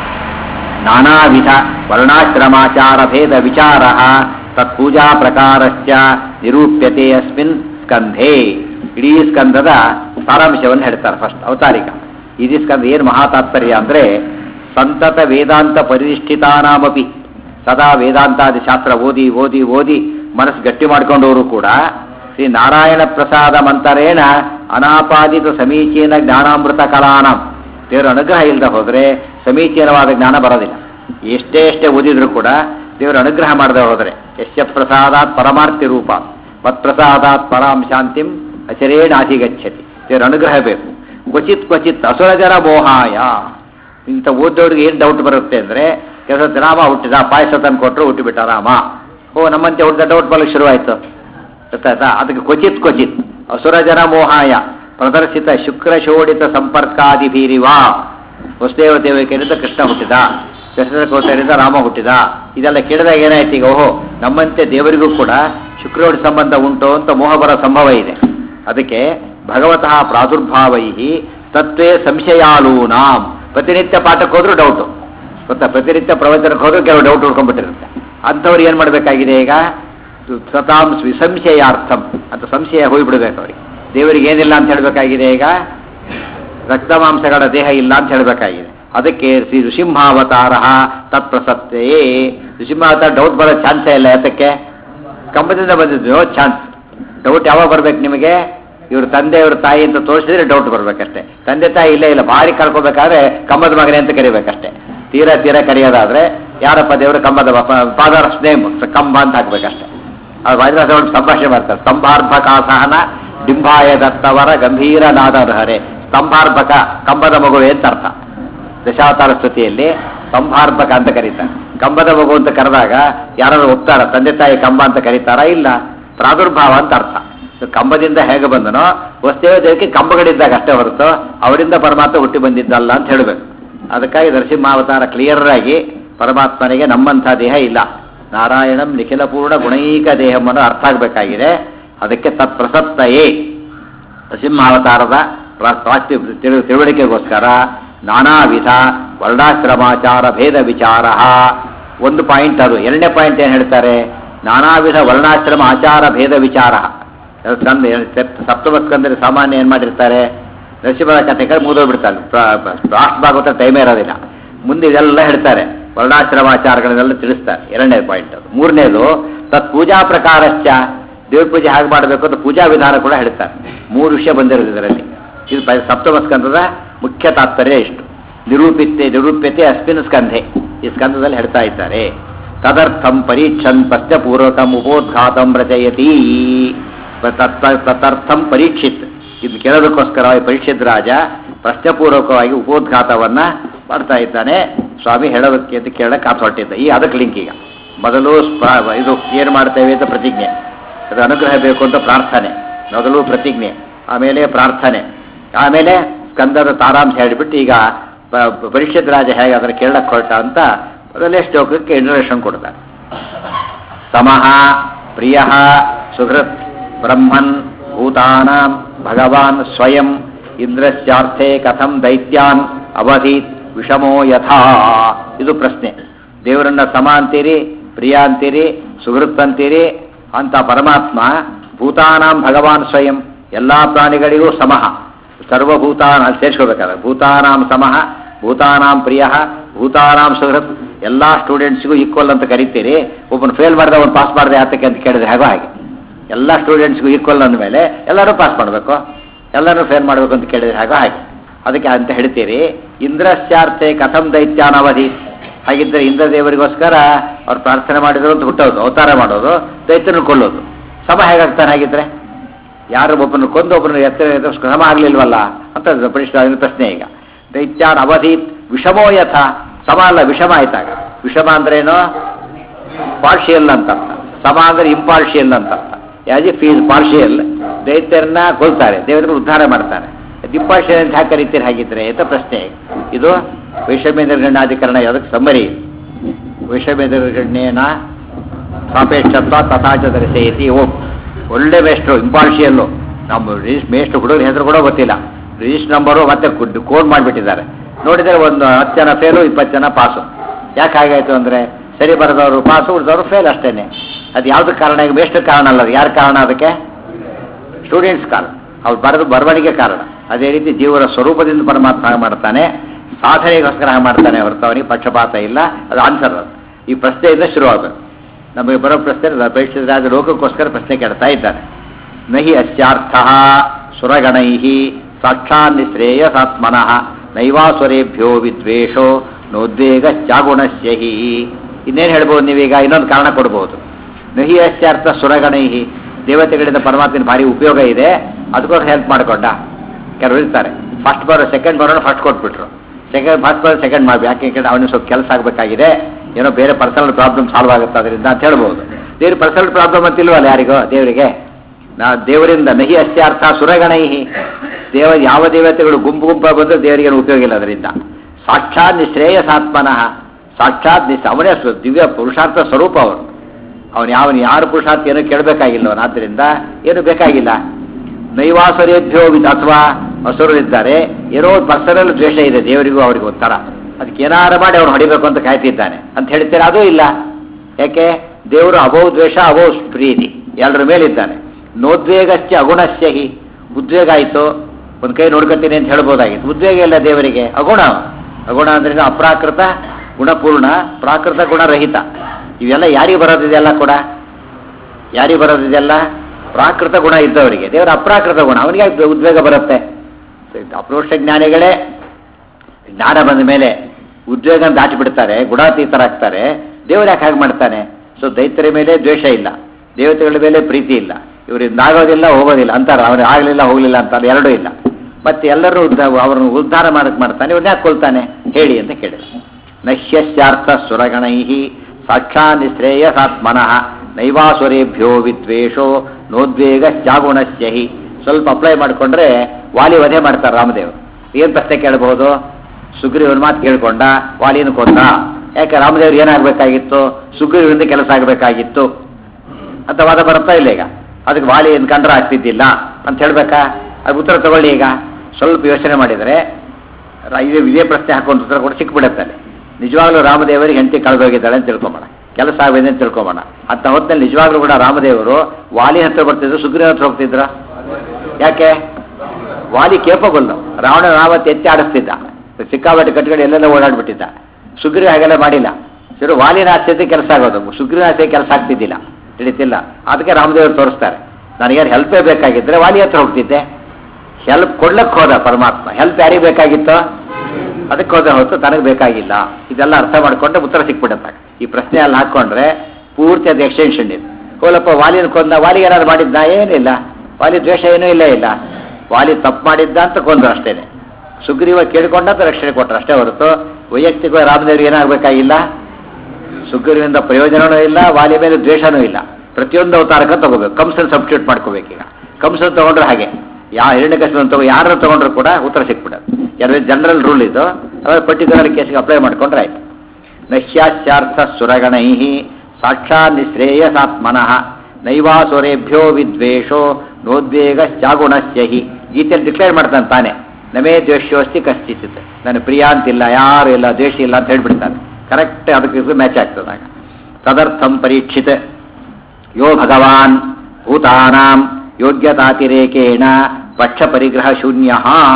ನಾನಾವಿಧ ವರ್ಣಾಶ್ರಮಾಚಾರ ಭೇದ ವಿಚಾರ ತತ್ಪೂಜಾ ಪ್ರಕಾರಶ್ಚ ನಿರೂಪ್ಯತೆ ಅಸ್ಮಿನ್ ಸ್ಕಂಧೆ ಇಡೀ ಸ್ಕಂದದ ಸಾರಾಂಶವನ್ನು ಹೇಳ್ತಾರೆ ಫಸ್ಟ್ ಅವತಾರಿಕ ಇಡೀ ಸ್ಕಂದ ಏನು ಮಹಾತಾತ್ಪರ್ಯ ಅಂದರೆ ಸಂತತ ವೇದಾಂತ ಪರಿನಿಷ್ಠಿತಾನಾಮಪಿ ಸದಾ ವೇದಾಂತಾದಿ ಶಾಸ್ತ್ರ ಓದಿ ಓದಿ ಓದಿ ಮನಸ್ಸು ಗಟ್ಟಿ ಮಾಡ್ಕೊಂಡವರು ಕೂಡ ಶ್ರೀ ನಾರಾಯಣ ಪ್ರಸಾದ ಮಂತರೇಣ ಅನಾಪಾದಿತ ಸಮೀಚೀನ ಜ್ಞಾನಾಮೃತ ಕಲಾನಾಂ ದೇವರ ಅನುಗ್ರಹ ಇಲ್ಲದೆ ಹೋದರೆ ಸಮೀಚೀನವಾದ ಜ್ಞಾನ ಬರೋದಿಲ್ಲ ಎಷ್ಟೇ ಎಷ್ಟೇ ಓದಿದ್ರು ಕೂಡ ದೇವರ ಅನುಗ್ರಹ ಮಾಡದೆ ಹೋದರೆ ಯಶ್ಯ ಪ್ರಸಾದಾತ್ ಪರಮಾರ್ಥಿ ರೂಪ ಮತ್ಪ್ರಸಾದಾತ್ ಪರಾಂ ಶಾಂತಿಂ ಅಚರೇಣ ಅಧಿಗಚ್ಚತಿ ದೇವರ ಅನುಗ್ರಹ ಬೇಕು ಕ್ವಚಿತ್ ಕ್ವಚಿತ್ ಅಸುರಜರ ಮೋಹಾಯ ಇಂಥ ಓದೋರಿಗೆ ಏನು ಡೌಟ್ ಬರುತ್ತೆ ಅಂದರೆ ಕೆಲಸ ರಾಮ ಹುಟ್ಟಿದ ಪಾಯಸ ತಂದು ಕೊಟ್ಟರು ಹುಟ್ಟಿಬಿಟ್ಟ ರಾಮ ಓ ನಮ್ಮಂತೆ ಹುಟ್ಟಿದ ಡೌಟ್ ಬರ್ಲಿಕ್ಕೆ ಶುರುವಾಯಿತು ಗೊತ್ತಾಯ್ತಾ ಅದಕ್ಕೆ ಕ್ವಚಿತ್ ಕ್ವಚಿತ್ ಅಸುರಜನ ಮೋಹಾಯ ಪ್ರದರ್ಶಿತ ಶುಕ್ರ ಶೋಡಿತ ಸಂಪರ್ಕಾದಿ ಬೀರಿವಾ ವಸುದೇವ ದೇವಕಿಯಿಂದ ಕೃಷ್ಣ ಹುಟ್ಟಿದ ದಶರಥಕೋಟರಿಂದ ರಾಮ ಹುಟ್ಟಿದ ಇದೆಲ್ಲ ಕೇಳಿದಾಗ ಏನಾಯ್ತು ಈಗ ಓಹೋ ನಮ್ಮಂತೆ ದೇವರಿಗೂ ಕೂಡ ಶುಕ್ರವಡಿ ಸಂಬಂಧ ಉಂಟು ಅಂತ ಮೋಹ ಬರೋ ಸಂಭವ ಇದೆ ಅದಕ್ಕೆ ಭಗವತಃ ಪ್ರಾದುರ್ಭಾವೈ ತತ್ವೇ ಸಂಶಯಾಲೂನಾಂ ಪ್ರತಿನಿತ್ಯ ಪಾಠಕ್ಕೆ ಹೋದ್ರೂ ಡೌಟು ಗೊತ್ತಾ ಪ್ರತಿನಿತ್ಯ ಪ್ರವಚನಕ್ಕೆ ಹೋದ್ರೂ ಕೆಲವು ಡೌಟ್ ಉಳ್ಕೊಂಡ್ಬಿಟ್ಟಿರುತ್ತೆ ಅಂಥವ್ರು ಏನು ಮಾಡಬೇಕಾಗಿದೆ ಈಗ ಸತಾಂ ವಿಸಂಶಯಾರ್ಥಂ ಅಂತ ಸಂಶಯ ಹೋಗಿಬಿಡ್ಬೇಕು ಅವ್ರಿಗೆ ದೇವರಿಗೆ ಏನಿಲ್ಲ ಅಂತ ಹೇಳಬೇಕಾಗಿದೆ ಈಗ ರಕ್ತಮಾಂಸಗಳ ದೇಹ ಇಲ್ಲ ಅಂತ ಹೇಳಬೇಕಾಗಿದೆ ಅದಕ್ಕೆ ಶ್ರೀ ನೃಸಿಂಹಾವತಾರ ತತ್ಪ್ರಸತ್ತೇ ನೃಸಿಂಹಾವತಾರ ಡೌಟ್ ಬರೋ ಚಾನ್ಸೇ ಇಲ್ಲ ಯಾತಕ್ಕೆ ಕಂಬದಿಂದ ಬಂದಿದ್ದು ನೋ ಚಾನ್ಸ್ ಡೌಟ್ ಯಾವಾಗ ಬರ್ಬೇಕು ನಿಮಗೆ ಇವ್ರ ತಂದೆ ಇವ್ರ ತಾಯಿ ಅಂತ ತೋರಿಸಿದ್ರೆ ಡೌಟ್ ಬರ್ಬೇಕಷ್ಟೇ ತಂದೆ ತಾಯಿ ಇಲ್ಲ ಇಲ್ಲ ಭಾರಿ ಕಳ್ಕೊಬೇಕಾದ್ರೆ ಕಂಬದ ಮಗನೆ ಅಂತ ಕರಿಬೇಕಷ್ಟೇ ತೀರಾ ತೀರಾ ಕರೆಯೋದಾದ್ರೆ ಯಾರಪ್ಪ ದೇವರು ಕಂಬದ ಫಾದರ್ ನೇಮ್ ಕಂಬ ಅಂತ ಹಾಕ್ಬೇಕಷ್ಟೇ ಅದು ವಜ್ರಸವನ್ ಸಂಭಾಷಣೆ ಮಾಡ್ತಾರೆ ಸ್ತಂಭಾರ್ಭಕ ಸಹನ ಡಿಂಬಾಯ ದತ್ತವರ ಗಂಭೀರ ನಾದರ್ಹರೆ ಸ್ತಂಭಾರ್ಭಕ ಕಂಬದ ಮಗುವೆ ಅಂತ ಅರ್ಥ ದಶಾವತಾರ ಸ್ತುತಿಯಲ್ಲಿ ಸ್ತಂಭಾರ್ಭಕ ಅಂತ ಕರೀತಾರೆ ಕಂಬದ ಮಗು ಅಂತ ಕರೆದಾಗ ಯಾರಾದ್ರು ಒಪ್ತಾರ ತಂದೆ ತಾಯಿ ಕಂಬ ಅಂತ ಕರೀತಾರಾ ಇಲ್ಲ ಪ್ರಾದುರ್ಭಾವ ಅಂತ ಅರ್ಥ ಕಂಬದಿಂದ ಹೇಗೆ ಬಂದನೋ ವಸ್ತೇವ ದೇವಕ್ಕೆ ಕಂಬಗಳಿದ್ದಾಗ ಅಷ್ಟೇ ಹೊರತು ಅವರಿಂದ ಪರಮಾತ್ಮ ಹುಟ್ಟಿ ಬಂದಿದ್ದಲ್ಲ ಅಂತ ಹೇಳಬೇಕು ಅದಕ್ಕಾಗಿ ನರಸಿಂಹಾವತಾರ ಕ್ಲಿಯರ್ ಆಗಿ ಪರಮಾತ್ಮನಿಗೆ ನಮ್ಮಂಥ ದೇಹ ಇಲ್ಲ ನಾರಾಯಣಂ ನಿಖಿಲ ಪೂರ್ಣ ಗುಣೈಕ ದೇಹವನ್ನು ಅರ್ಥ ಆಗಬೇಕಾಗಿದೆ ಅದಕ್ಕೆ ತತ್ಪ್ರಸತ್ತಯೇ ನರಸಿಂಹಾವತಾರದ ಪ್ರಾಸ್ತಿ ತಿಳು- ತಿಳುವಳಿಕೆಗೋಸ್ಕರ ನಾನಾ ವಿಧ ವರ್ಣಾಶ್ರಮಾಚಾರ ಭೇದ ವಿಚಾರ ಒಂದು ಪಾಯಿಂಟ್ ಅದು ಎರಡನೇ ಪಾಯಿಂಟ್ ಏನು ಹೇಳ್ತಾರೆ ನಾನಾ ವಿಧ ವರ್ಣಾಶ್ರಮ ಆಚಾರ ಭೇದ ವಿಚಾರ ಸ್ಕಂದ ಸಪ್ತಮ ಸ್ಕಂದರೆ ಸಾಮಾನ್ಯ ಏನು ಮಾಡಿರ್ತಾರೆ ನರಸಿಂಹರ ಕಥೆಗಳು ಮುಗಿದೋಗ್ಬಿಡ್ತಾರೆ ಲಾಸ್ಟ್ ಭಾಗವತ ಟೈಮೇ ಇರೋದಿಲ್ಲ ಮುಂದೆ ಇದೆಲ್ಲ ಹೇಳ್ತಾರೆ ವರ್ಣಾಶ್ರಮಾಚಾರಗಳನ್ನೆಲ್ಲ ತಿಳಿಸ್ತಾರೆ ಎರಡನೇ ಪಾಯಿಂಟ್ ಅದು ಮೂರನೇದು ತತ್ ಪೂಜಾ ಪ್ರಕಾರಶ್ಚ ದೇವ್ರ ಪೂಜೆ ಹಾಗೆ ಮಾಡಬೇಕು ಅಂತ ಪೂಜಾ ವಿಧಾನ ಕೂಡ ಹೇಳ್ತಾರೆ ಮೂರು ವಿಷಯ ಬಂದಿರೋದು ಇದರಲ್ಲಿ ಇದು ಪ- ಸಪ್ತಮ ಸ್ಕಂದದ ಮುಖ್ಯ ತಾತ್ಪರ್ಯ ಇಷ್ಟು ನಿರೂಪಿತೆ ನಿರೂಪ್ಯತೆ ಅಸ್ಮಿನ್ ಸ್ಕಂಧೆ ಈ ಸ್ಕಂದದಲ್ಲಿ ಹೇಳ್ತಾ ಇದ್ದಾರೆ ತದರ್ಥಂ ಪರೀಕ್ಷನ್ ಪಶ್ಚಪೂರ್ವಕಂ ಉಪೋದ್ಘಾತಂ ರಚಯತಿ ತತ್- ತದರ್ಥಂ ಪರೀಕ್ಷಿತ್ ಇದು ಕೇಳೋದಕ್ಕೋಸ್ಕರ ಪರೀಕ್ಷಿತ್ ರಾಜ ಪ್ರಶ್ನಪೂರ್ವಕವಾಗಿ ಉಪೋದ್ಘಾತವನ್ನ ಮಾಡ್ತಾ ಇದ್ದಾನೆ ಸ್ವಾಮಿ ಹೇಳೋದಕ್ಕೆ ಅಂತ ಕೇಳಕ್ಕೆ ಕಾತು ಹೊಟ್ಟಿದ್ದ ಈ ಅದಕ್ಕೆ ಲಿಂಕ್ ಈಗ ಮೊದಲು ಸ್ಪ- ಇದು ಏನು ಮಾಡ್ತೇವೆ ಅಂತ ಪ್ರತಿಜ್ಞೆ ಅದು ಅನುಗ್ರಹ ಬೇಕು ಅಂತ ಪ್ರಾರ್ಥನೆ ಮೊದಲು ಪ್ರತಿಜ್ಞೆ ಆಮೇಲೆ ಪ್ರಾರ್ಥನೆ ಆಮೇಲೆ ಸ್ಕಂದದ ತಾರಾಂಶ ಹೇಳಿಬಿಟ್ಟು ಈಗ ಪ- ಪರೀಕ್ಷಿತ್ ರಾಜ ಹೇಗೆ ಅದನ್ನು ಕೇಳಕ್ಕೆ ಹೊರಟ ಅಂತ ಮೊದಲನೇ ಶ್ಲೋಕಕ್ಕೆ ಇಂಟ್ರಡಕ್ಷನ್ ಕೊಡ್ತಾರೆ ಸಮಃ ಪ್ರಿಯ ಸುಹೃತ್ ಬ್ರಹ್ಮನ್ ಭೂತಾನಾಂ ಭಗವಾನ್ ಸ್ವಯಂ ಇಂದ್ರಶ್ಚಾರ್ಥೆ ಕಥಂ ದೈತ್ಯಾನ್ ಅವಧೀತ್ ವಿಷಮೋ ಯಥಾ ಇದು ಪ್ರಶ್ನೆ ದೇವರನ್ನ ಸಮ ಅಂತೀರಿ ಪ್ರಿಯ ಅಂತೀರಿ ಸುಹೃತ್ ಅಂತೀರಿ ಅಂತ ಪರಮಾತ್ಮ ಭೂತಾನಾಂ ಭಗವಾನ್ ಸ್ವಯಂ ಎಲ್ಲಾ ಪ್ರಾಣಿಗಳಿಗೂ ಸಮಃ ಸರ್ವಭೂತಾನ ಅಲ್ಲಿ ಸೇರಿಸ್ಕೋಬೇಕಾದ್ರೆ ಭೂತಾನಾಂ ಸಮಃ ಭೂತಾನಾಂ ಪ್ರಿಯ ಭೂತಾನಾಂ ಸುಹೃತ್ ಎಲ್ಲ ಸ್ಟೂಡೆಂಟ್ಸ್ಗೂ ಈಕ್ವಲ್ ಅಂತ ಕರಿತೀರಿ ಒಬ್ಬನು ಫೇಲ್ ಮಾಡಿದ ಅವ್ನು ಪಾಸ್ ಮಾಡಿದೆ ಯಾತಕ್ಕೆ ಅಂತ ಕೇಳಿದ್ರೆ ಹೇಗೋ ಹಾಗೆ ಎಲ್ಲ ಸ್ಟೂಡೆಂಟ್ಸ್ಗೂ ಈಕ್ವಲ್ ಅಂದಮೇಲೆ ಎಲ್ಲರೂ ಪಾಸ್ ಮಾಡಬೇಕು ಎಲ್ಲರೂ ಫೇಲ್ ಮಾಡಬೇಕು ಅಂತ ಕೇಳಿದ್ರೆ ಹೇಗೋ ಹಾಗೆ ಅದಕ್ಕೆ ಅಂತ ಹೇಳ್ತೀರಿ ಇಂದ್ರಶ್ಚಾರ್ಥೆ ಕಥಂ ದೈತ್ಯಾನವಧಿ ಹಾಗಿದ್ದರೆ ಇಂದ್ರ ದೇವರಿಗೋಸ್ಕರ ಅವ್ರು ಪ್ರಾರ್ಥನೆ ಮಾಡಿದ್ರು ಅಂತ ಹುಟ್ಟೋದು ಅವತಾರ ಮಾಡೋದು ದೈತ್ಯನ ಕೊಲ್ಲೋದು ಸಮ ಹೇಗಾಗ್ತಾನೆ ಹಾಗಿದ್ರೆ ಯಾರು ಒಬ್ಬನು ಕೊಂದು ಒಬ್ಬನು ಎತ್ತರ ಎತ್ತರ ಕ್ರಮ ಆಗಲಿಲ್ವಲ್ಲ ಅಂತ ಪರಿಷ್ಠ ಪ್ರಶ್ನೆ ಈಗ ದೈತ್ಯಾನ್ ಅವಧೀತ್ ವಿಷಮೋ ಯಥ ಸಮ ಅಲ್ಲ ವಿಷಮ ಆಯ್ತಾಗ ವಿಷಮ ಅಂದ್ರೇನು ಪಾರ್ಷಿಯಲ್ ಅಂತ ಅರ್ಥ ಸಮ ಅಂದ್ರೆ ಇಂಪಾರ್ಷಿಯಲ್ ಅಂತ ಅರ್ಥ ಯಾಸ್ ಇಫ್ ಈಸ್ ಪಾರ್ಷಿಯಲ್ ದೈತ್ಯರನ್ನ ಕೊಲ್ತಾರೆ ದೇವರಿಗೆ ಉದ್ಧಾರ ಮಾಡ್ತಾರೆ ಇಂಪಾರ್ಷಿಯಲ್ ಅಂತ ಹಾಕಿ ಕರೀತೀರಿ ಹಾಗಿದ್ರೆ ಅಂತ ಪ್ರಶ್ನೆ ಇದು ವೈಷಮ್ಯನಿರ್ಗಣಾಧಿಕರಣ ಯಾವುದಕ್ಕೆ ಸಮ್ಮರಿ ವೈಷಮ್ಯನಿರ್ಗಣ್ಯೇನ ಸಾಪೇಕ್ಷತ್ವ ತಥಾಚ ದರ್ಶಯತಿ ಓಂ ಒಳ್ಳೆ ಮೇಷ್ಟ್ರು ಇಂಪಾರ್ಷಿಯಲ್ಲು ನಮ್ಮ ರಿಜಿಸ್ ಮೇಷ್ಟ್ರು ಹುಡುಗರ ಹೆಸರು ಕೂಡ ಗೊತ್ತಿಲ್ಲ ರಿಜಿಸ್ಟರ್ ನಂಬರು ಮತ್ತೆ ಕೋಡ್ ಮಾಡಿಬಿಟ್ಟಿದ್ದಾರೆ ನೋಡಿದರೆ ಒಂದು ಹತ್ತು ಜನ ಫೇಲು ಇಪ್ಪತ್ತು ಜನ ಪಾಸು ಯಾಕೆ ಹಾಗಾಯಿತು ಅಂದರೆ ಸರಿ ಬರೆದವರು ಪಾಸು ಉಳಿದವರು ಫೇಲ್ ಅಷ್ಟೇನೆ ಅದು ಯಾವ್ದು ಕಾರಣ ಈಗ ಮೇಷ್ಟ್ರ ಕಾರಣ ಅಲ್ಲ ಅದು ಯಾರ ಕಾರಣ ಅದಕ್ಕೆ ಸ್ಟೂಡೆಂಟ್ಸ್ ಕಾರಣ ಅವ್ರು ಬರೆದು ಬರವಣಿಗೆ ಕಾರಣ ಅದೇ ರೀತಿ ಜೀವನ ಸ್ವರೂಪದಿಂದ ಪರಮಾತ್ಮ ಹಾಗೆ ಮಾಡ್ತಾನೆ ಸಾಧನೆಗೋಸ್ಕರ ಹಾಗೆ ಮಾಡ್ತಾನೆ ಹೊರತು ಅವನಿಗೆ ಪಕ್ಷಪಾತ ಇಲ್ಲ ಅದು ಆನ್ಸರ್ ಅದು ಈ ಪ್ರಶ್ನೆಯಿಂದ ಶುರುವಾಗಬೇಕು ನಮಗೆ ಬರೋ ಪ್ರಶ್ನೆ ಪರೀಕ್ಷಿತರಾದ ಲೋಕಕ್ಕೋಸ್ಕರ ಪ್ರಶ್ನೆ ಕೇಳ್ತಾ ಇದ್ದಾನೆ ನಹಿ ಅಸ್ಯಾರ್ಥ ಸುರಗಣೈ ಸಾಕ್ಷಾನ್ ಶ್ರೇಯಸಾತ್ಮನಃ ನೈವಾಸುರೇಭ್ಯೋ ವಿದ್ವೇಷೋ ನೋದ್ವೇಗ ಚಾಗುಣಸ್ಯ ಹಿ ಇನ್ನೇನು ಹೇಳ್ಬೋದು ನೀವೀಗ ಇನ್ನೊಂದು ಕಾರಣ ಕೊಡ್ಬೋದು ನಹಿ ಅಸ್ಯಾರ್ಥ ಸುರಗಣೈ ದೇವತೆಗಳಿಂದ ಪರಮಾತ್ಮನ ಭಾರಿ ಉಪಯೋಗ ಇದೆ ಅದಕ್ಕೋಸ್ಕರ ಹೆಲ್ಪ್ ಮಾಡಿಕೊಂಡ ಕೆಲವರು ಇರ್ತಾರೆ ಫಸ್ಟ್ ಬರೋ ಸೆಕೆಂಡ್ ಬರೋಣ ಫಸ್ಟ್ ಕೊಟ್ಬಿಟ್ರು ಸೆಕೆಂಡ್ ಫಸ್ಟ್ ಬರೋ ಸೆಕೆಂಡ್ ಮಾಡಿ ಯಾಕೆ ಯಾಕಂದ್ರೆ ಅವನಿಗೆ ಸ್ವಲ್ಪ ಕೆಲಸ ಆಗಬೇಕಾಗಿದೆ ಏನೋ ಬೇರೆ ಪರ್ಸನಲ್ ಪ್ರಾಬ್ಲಮ್ ಸಾಲ್ವ್ ಆಗುತ್ತೆ ಅದರಿಂದ ಅಂತ ಹೇಳ್ಬೋದು ದೇವ್ರ ಪರ್ಸನಲ್ ಪ್ರಾಬ್ಲಮ್ ಅಂತಿಲ್ವಲ್ಲ ಯಾರಿಗೋ ದೇವರಿಗೆ ನಾ ದೇವರಿಂದ ನಹಿ ಅಸ್ಯ ಅರ್ಥ ಸುರಗಣೈಹಿ ದೇವ ಯಾವ ದೇವತೆಗಳು ಗುಂಪು ಗುಂಪ ಬಂದರೂ ದೇವರಿಗೆ ಏನು ಉಪಯೋಗ ಇಲ್ಲ ಅದರಿಂದ ಸಾಕ್ಷಾತ್ ನಿಶ್ರೇಯಸಾತ್ಮನಃ ಸಾಕ್ಷಾತ್ ನಿಸ್ ಅವನೇ ಸ್ವ- ದಿವ್ಯ ಪುರುಷಾರ್ಥ ಸ್ವರೂಪ ಅವನು ಅವನು ಯಾವನು ಯಾರು ಪುರುಷಾರ್ಥ ಏನೂ ಕೇಳಬೇಕಾಗಿಲ್ಲ ಅವನು ಆದ್ದರಿಂದ ಏನು ಬೇಕಾಗಿಲ್ಲ ನೈವಾಸುರೇಭ್ಯೋ ವಿದ್ ಅಥವಾ ಹಸುರರಿದ್ದಾರೆ ಏನೋ ಪರ್ಸನಲ್ ದ್ವೇಷ ಇದೆ ದೇವರಿಗೂ ಅವರಿಗೂ ಒಂಥರ ಅದಕ್ಕೆ ಏನಾರು ಮಾಡಿ ಅವನು ಹೊಡಿಬೇಕು ಅಂತ ಕಾಯ್ತಿದ್ದಾನೆ ಅಂತ ಹೇಳ್ತಾರೆ ಅದೂ ಇಲ್ಲ ಯಾಕೆ ದೇವರು ಅಭೋ ದ್ವೇಷ ಅಭೋ ಪ್ರೀತಿ ಎಲ್ಲರ ಮೇಲಿದ್ದಾನೆ ನೋದ್ವೇಗಶ್ಚ ಅಗುಣಸ್ಯ ಹಿ ಉದ್ವೇಗ ಆಯಿತು ಒಂದು ಕೈ ನೋಡ್ಕೊತೀನಿ ಅಂತ ಹೇಳ್ಬೋದಾಗಿತ್ತು ಉದ್ವೇಗ ಇಲ್ಲ ದೇವರಿಗೆ ಅಗುಣ ಅಗುಣ ಅಂದ್ರೆ ಅಪ್ರಾಕೃತ ಗುಣಪೂರ್ಣ ಪ್ರಾಕೃತ ಗುಣರಹಿತ ಇವೆಲ್ಲ ಯಾರಿಗೆ ಬರೋದಿದೆಲ್ಲ ಕೂಡ ಯಾರಿಗೆ ಬರೋದಿದೆಲ್ಲ ಪ್ರಾಕೃತ ಗುಣ ಇದ್ದವರಿಗೆ ದೇವರ ಅಪ್ರಾಕೃತ ಗುಣ ಅವನಿಗೆ ಯಾಕೆ ಉದ್ವೇಗ ಬರುತ್ತೆ ಅಪ್ರೋಷ್ಟ ಜ್ಞಾನಿಗಳೇ ಜ್ಞಾನ ಬಂದ ಮೇಲೆ ಉದ್ವೇಗ ದಾಟಿ ಬಿಡ್ತಾರೆ ಗುಣಾತೀತರಾಗ್ತಾರೆ ದೇವರು ಯಾಕೆ ಹಾಗೆ ಮಾಡ್ತಾನೆ ಸೊ ದೈತ್ಯರ ಮೇಲೆ ದ್ವೇಷ ಇಲ್ಲ ದೇವತೆಗಳ ಮೇಲೆ ಪ್ರೀತಿ ಇಲ್ಲ ಇವರಿಂದ ಆಗೋದಿಲ್ಲ ಹೋಗೋದಿಲ್ಲ ಅಂತಾರೆ ಅವ್ರಿಗೆ ಆಗಲಿಲ್ಲ ಹೋಗಲಿಲ್ಲ ಅಂತಾರೆ ಎರಡೂ ಇಲ್ಲ ಮತ್ತೆ ಎಲ್ಲರೂ ಉದ್ದ ಅವ್ರನ್ನ ಉದ್ಧಾರ ಮಾಡಕ್ ಮಾಡ್ತಾನೆ ಇವ್ರನ್ನ ಯಾಕೆ ಕೊಲ್ತಾನೆ ಹೇಳಿ ಅಂತ ಕೇಳಿದ ನಶ್ಯಸ್ಯಾರ್ಥ ಸುರಗಣೈ ಸಾಕ್ಷಾ ನಿಶ್ರೇಯಸಾತ್ಮನಃ ನೈವಾಸುರೇಭ್ಯೋ ವಿದ್ವೇಷೋ ನೋದ್ವೇಗ ಚಾಗುಣಸ್ಯ ಹಿ ಸ್ವಲ್ಪ ಅಪ್ಲೈ ಮಾಡಿಕೊಂಡ್ರೆ ವಾಲಿ ವಧೆ ಮಾಡ್ತಾರೆ ರಾಮದೇವ್ ಏನ್ ಪ್ರಶ್ನೆ ಕೇಳಬಹುದು ಸುಗ್ರೀವನ ಮಾತು ಕೇಳ್ಕೊಂಡ ವಾಲಿನ ಕೊಂದ ಯಾಕೆ ರಾಮದೇವ್ರು ಏನಾಗಬೇಕಾಗಿತ್ತು ಸುಗ್ರೀವರಿಂದ ಕೆಲಸ ಆಗಬೇಕಾಗಿತ್ತು ಅಂತ ವಾದ ಬರುತ್ತಾ ಇಲ್ಲ ಈಗ ಅದಕ್ಕೆ ವಾಲಿ ಏನು ಕಂಡ್ರೆ ಆಗ್ತಿದ್ದಿಲ್ಲ ಅಂತ ಹೇಳ್ಬೇಕಾ ಅದು ಉತ್ತರ ತಗೊಳ್ಳಿ ಈಗ ಸ್ವಲ್ಪ ಯೋಚನೆ ಮಾಡಿದರೆ ರ- ಇದೇ ಇದೇ ಪ್ರಶ್ನೆ ಹಾಕೊಂಡು ಉತ್ತರ ಕೂಡ ಸಿಕ್ಬಿಡುತ್ತಲ್ಲಿ ನಿಜವಾಗ್ಲೂ ರಾಮದೇವರಿಗೆ ಹೆಂಡತಿ ಕಳೆದೋಗಿದ್ದಾಳೆ ಅಂತ ತಿಳ್ಕೊಂಬೋಣ ಕೆಲಸ ಆಗಿದೆ ಅಂತ ತಿಳ್ಕೊಂಬೋಣ ಅಂತ ಹೊತ್ತಿನಲ್ಲಿ ನಿಜವಾಗ್ಲೂ ಕೂಡ ರಾಮದೇವರು ವಾಲಿ ಹತ್ರ ಬರ್ತಿದ್ರು ಸುಗ್ರೀವ ಹತ್ರ ಹೋಗ್ತಿದ್ರ ಯಾಕೆ ವಾಲಿ ಕೇಪಬಲ್ ರಾವಣ ರಾವತ್ ಎತ್ತಿ ಆಡಿಸ್ತಿದ್ದ ಸಿಕ್ಕಾಪಟ್ಟೆ ಕಟ್ಕೊಂಡು ಎಲ್ಲೆಲ್ಲ ಓಡಾಡ್ಬಿಟ್ಟಿದ್ದ ಸುಗ್ರೀವ ಹಾಗೆಲ್ಲ ಮಾಡಿಲ್ಲ ಸರಿ ವಾಲಿನ ಆಸ್ತಿ ಕೆಲಸ ಆಗೋದು ಸುಗ್ರೀವನ ಆಸ್ತಿ ಕೆಲಸ ಆಗ್ತಿದ್ದಿಲ್ಲ ತಿಳಿತಿಲ್ಲ ಅದಕ್ಕೆ ರಾಮದೇವರು ತೋರಿಸ್ತಾರೆ ನನಗೇನು ಹೆಲ್ಪೇ ಬೇಕಾಗಿದ್ರೆ ವಾಲಿ ಹತ್ರ ಹೋಗ್ತಿದ್ದೆ ಹೆಲ್ಪ್ ಕೊಡ್ಲಕ್ಕೆ ಹೋದ ಪರಮಾತ್ಮ ಹೆಲ್ಪ್ ಯಾರಿಗೆ ಬೇಕಾಗಿತ್ತು ಅದಕ್ಕೆ ಹೋದ ಹೊತ್ತು ತನಗೆ ಬೇಕಾಗಿಲ್ಲ ಇದೆಲ್ಲ ಅರ್ಥ ಮಾಡ್ಕೊಂಡ್ರೆ ಉತ್ತರ ಸಿಕ್ಬಿಡುತ್ತೆ ಈ ಪ್ರಶ್ನೆ ಅಲ್ಲಿ ಹಾಕ್ಕೊಂಡ್ರೆ ಪೂರ್ತಿ ಅದು ಎಕ್ಸ್ಟೆನ್ಷನ್ ಇದೆ ಹೋಲಪ್ಪ ವಾಲಿನ ಕೊಂದ ವಾಲಿ ಏನಾದ್ರು ಮಾಡಿದ್ದ ಏನಿಲ್ಲ ವಾಲಿ ದ್ವೇಷ ಏನೂ ಇಲ್ಲ ಇಲ್ಲ ವಾಲಿ ತಪ್ಪು ಮಾಡಿದ್ದ ಅಂತ ಕೊಂದ್ರು ಅಷ್ಟೇನೆ ಸುಗ್ರೀವ ಕೇಳಿಕೊಂಡಂತ ರಕ್ಷಣೆ ಕೊಟ್ಟರು ಅಷ್ಟೇ ಹೊರತು ವೈಯಕ್ತಿಕ ರಾಮದೇವ್ರಿಗೆ ಏನಾಗಬೇಕಾಗಿಲ್ಲ ಸುಗ್ರೀವಿಂದ ಪ್ರಯೋಜನವೂ ಇಲ್ಲ ವಾಲಿ ಮೇಲೆ ದ್ವೇಷನೂ ಇಲ್ಲ ಪ್ರತಿಯೊಂದು ಅವತಾರಕ್ಕೆ ತಗೋಬೇಕು ಕಂಸನ್ ಸಬ್ಸ್ಟಿಟ್ಯೂಟ್ ಮಾಡ್ಕೋಬೇಕೀಗ ಕಂಸನ್ ತಗೊಂಡ್ರೆ ಹಾಗೆ ಯಾವ ಹಿರಣ್ಯಕಶಿಪನ ತಗೋ ಯಾರನ್ನ ತಗೊಂಡ್ರು ಕೂಡ ಉತ್ತರ ಸಿಕ್ಬಿಡೋದು ಎರಡು ಜನರಲ್ ರೂಲ್ ಇದು ಅವಾಗ ಪರ್ಟಿಕ್ಯುಲರ್ ಕೇಸಿಗೆ ಅಪ್ಲೈ ಮಾಡ್ಕೊಂಡ್ರೆ ಆಯ್ತು ನಶ್ಯಾಶ್ಚಾರ್ಥ ಸುರಗಣೈ ಸಾಕ್ಷಾ ನಿಶ್ರೇಯಸಾತ್ಮನಃ ನೈವಾಸುರೇಭ್ಯೋ ವಿದ್ವೇಷೋ ನೋದ್ವೇಗಶ್ಚಾಗುಣಸ್ಯ ಹಿ ಗೀತೆಯಲ್ಲಿ ಡಿಕ್ಲೇರ್ ಮಾಡ್ತಾನೆ ತಾನೆ ನಮೇ ದ್ವೇಷ್ಯೋಸ್ತಿ ಕಶ್ಚಿತ್ ನನ್ನ ಪ್ರಿಯ ಅಂತಿಲ್ಲ ಯಾರು ಇಲ್ಲ ದ್ವೇಷ ಇಲ್ಲ ಅಂತ ಹೇಳ್ಬಿಡ್ತಾನೆ ಕರೆಕ್ಟ್ ಅದಕ್ಕೆ ಮ್ಯಾಚ್ ಆಗ್ತದೆ ಆಗ ತದರ್ಥಂ ಪರೀಕ್ಷಿತ ಯೋ ಭಗವಾನ್ ಭೂತಾನಾಂ ಯೋಗ್ಯತಾತಿರೇಕೇಣ ಪಕ್ಷ ಪರಿಗ್ರಹ ಶೂನ್ಯ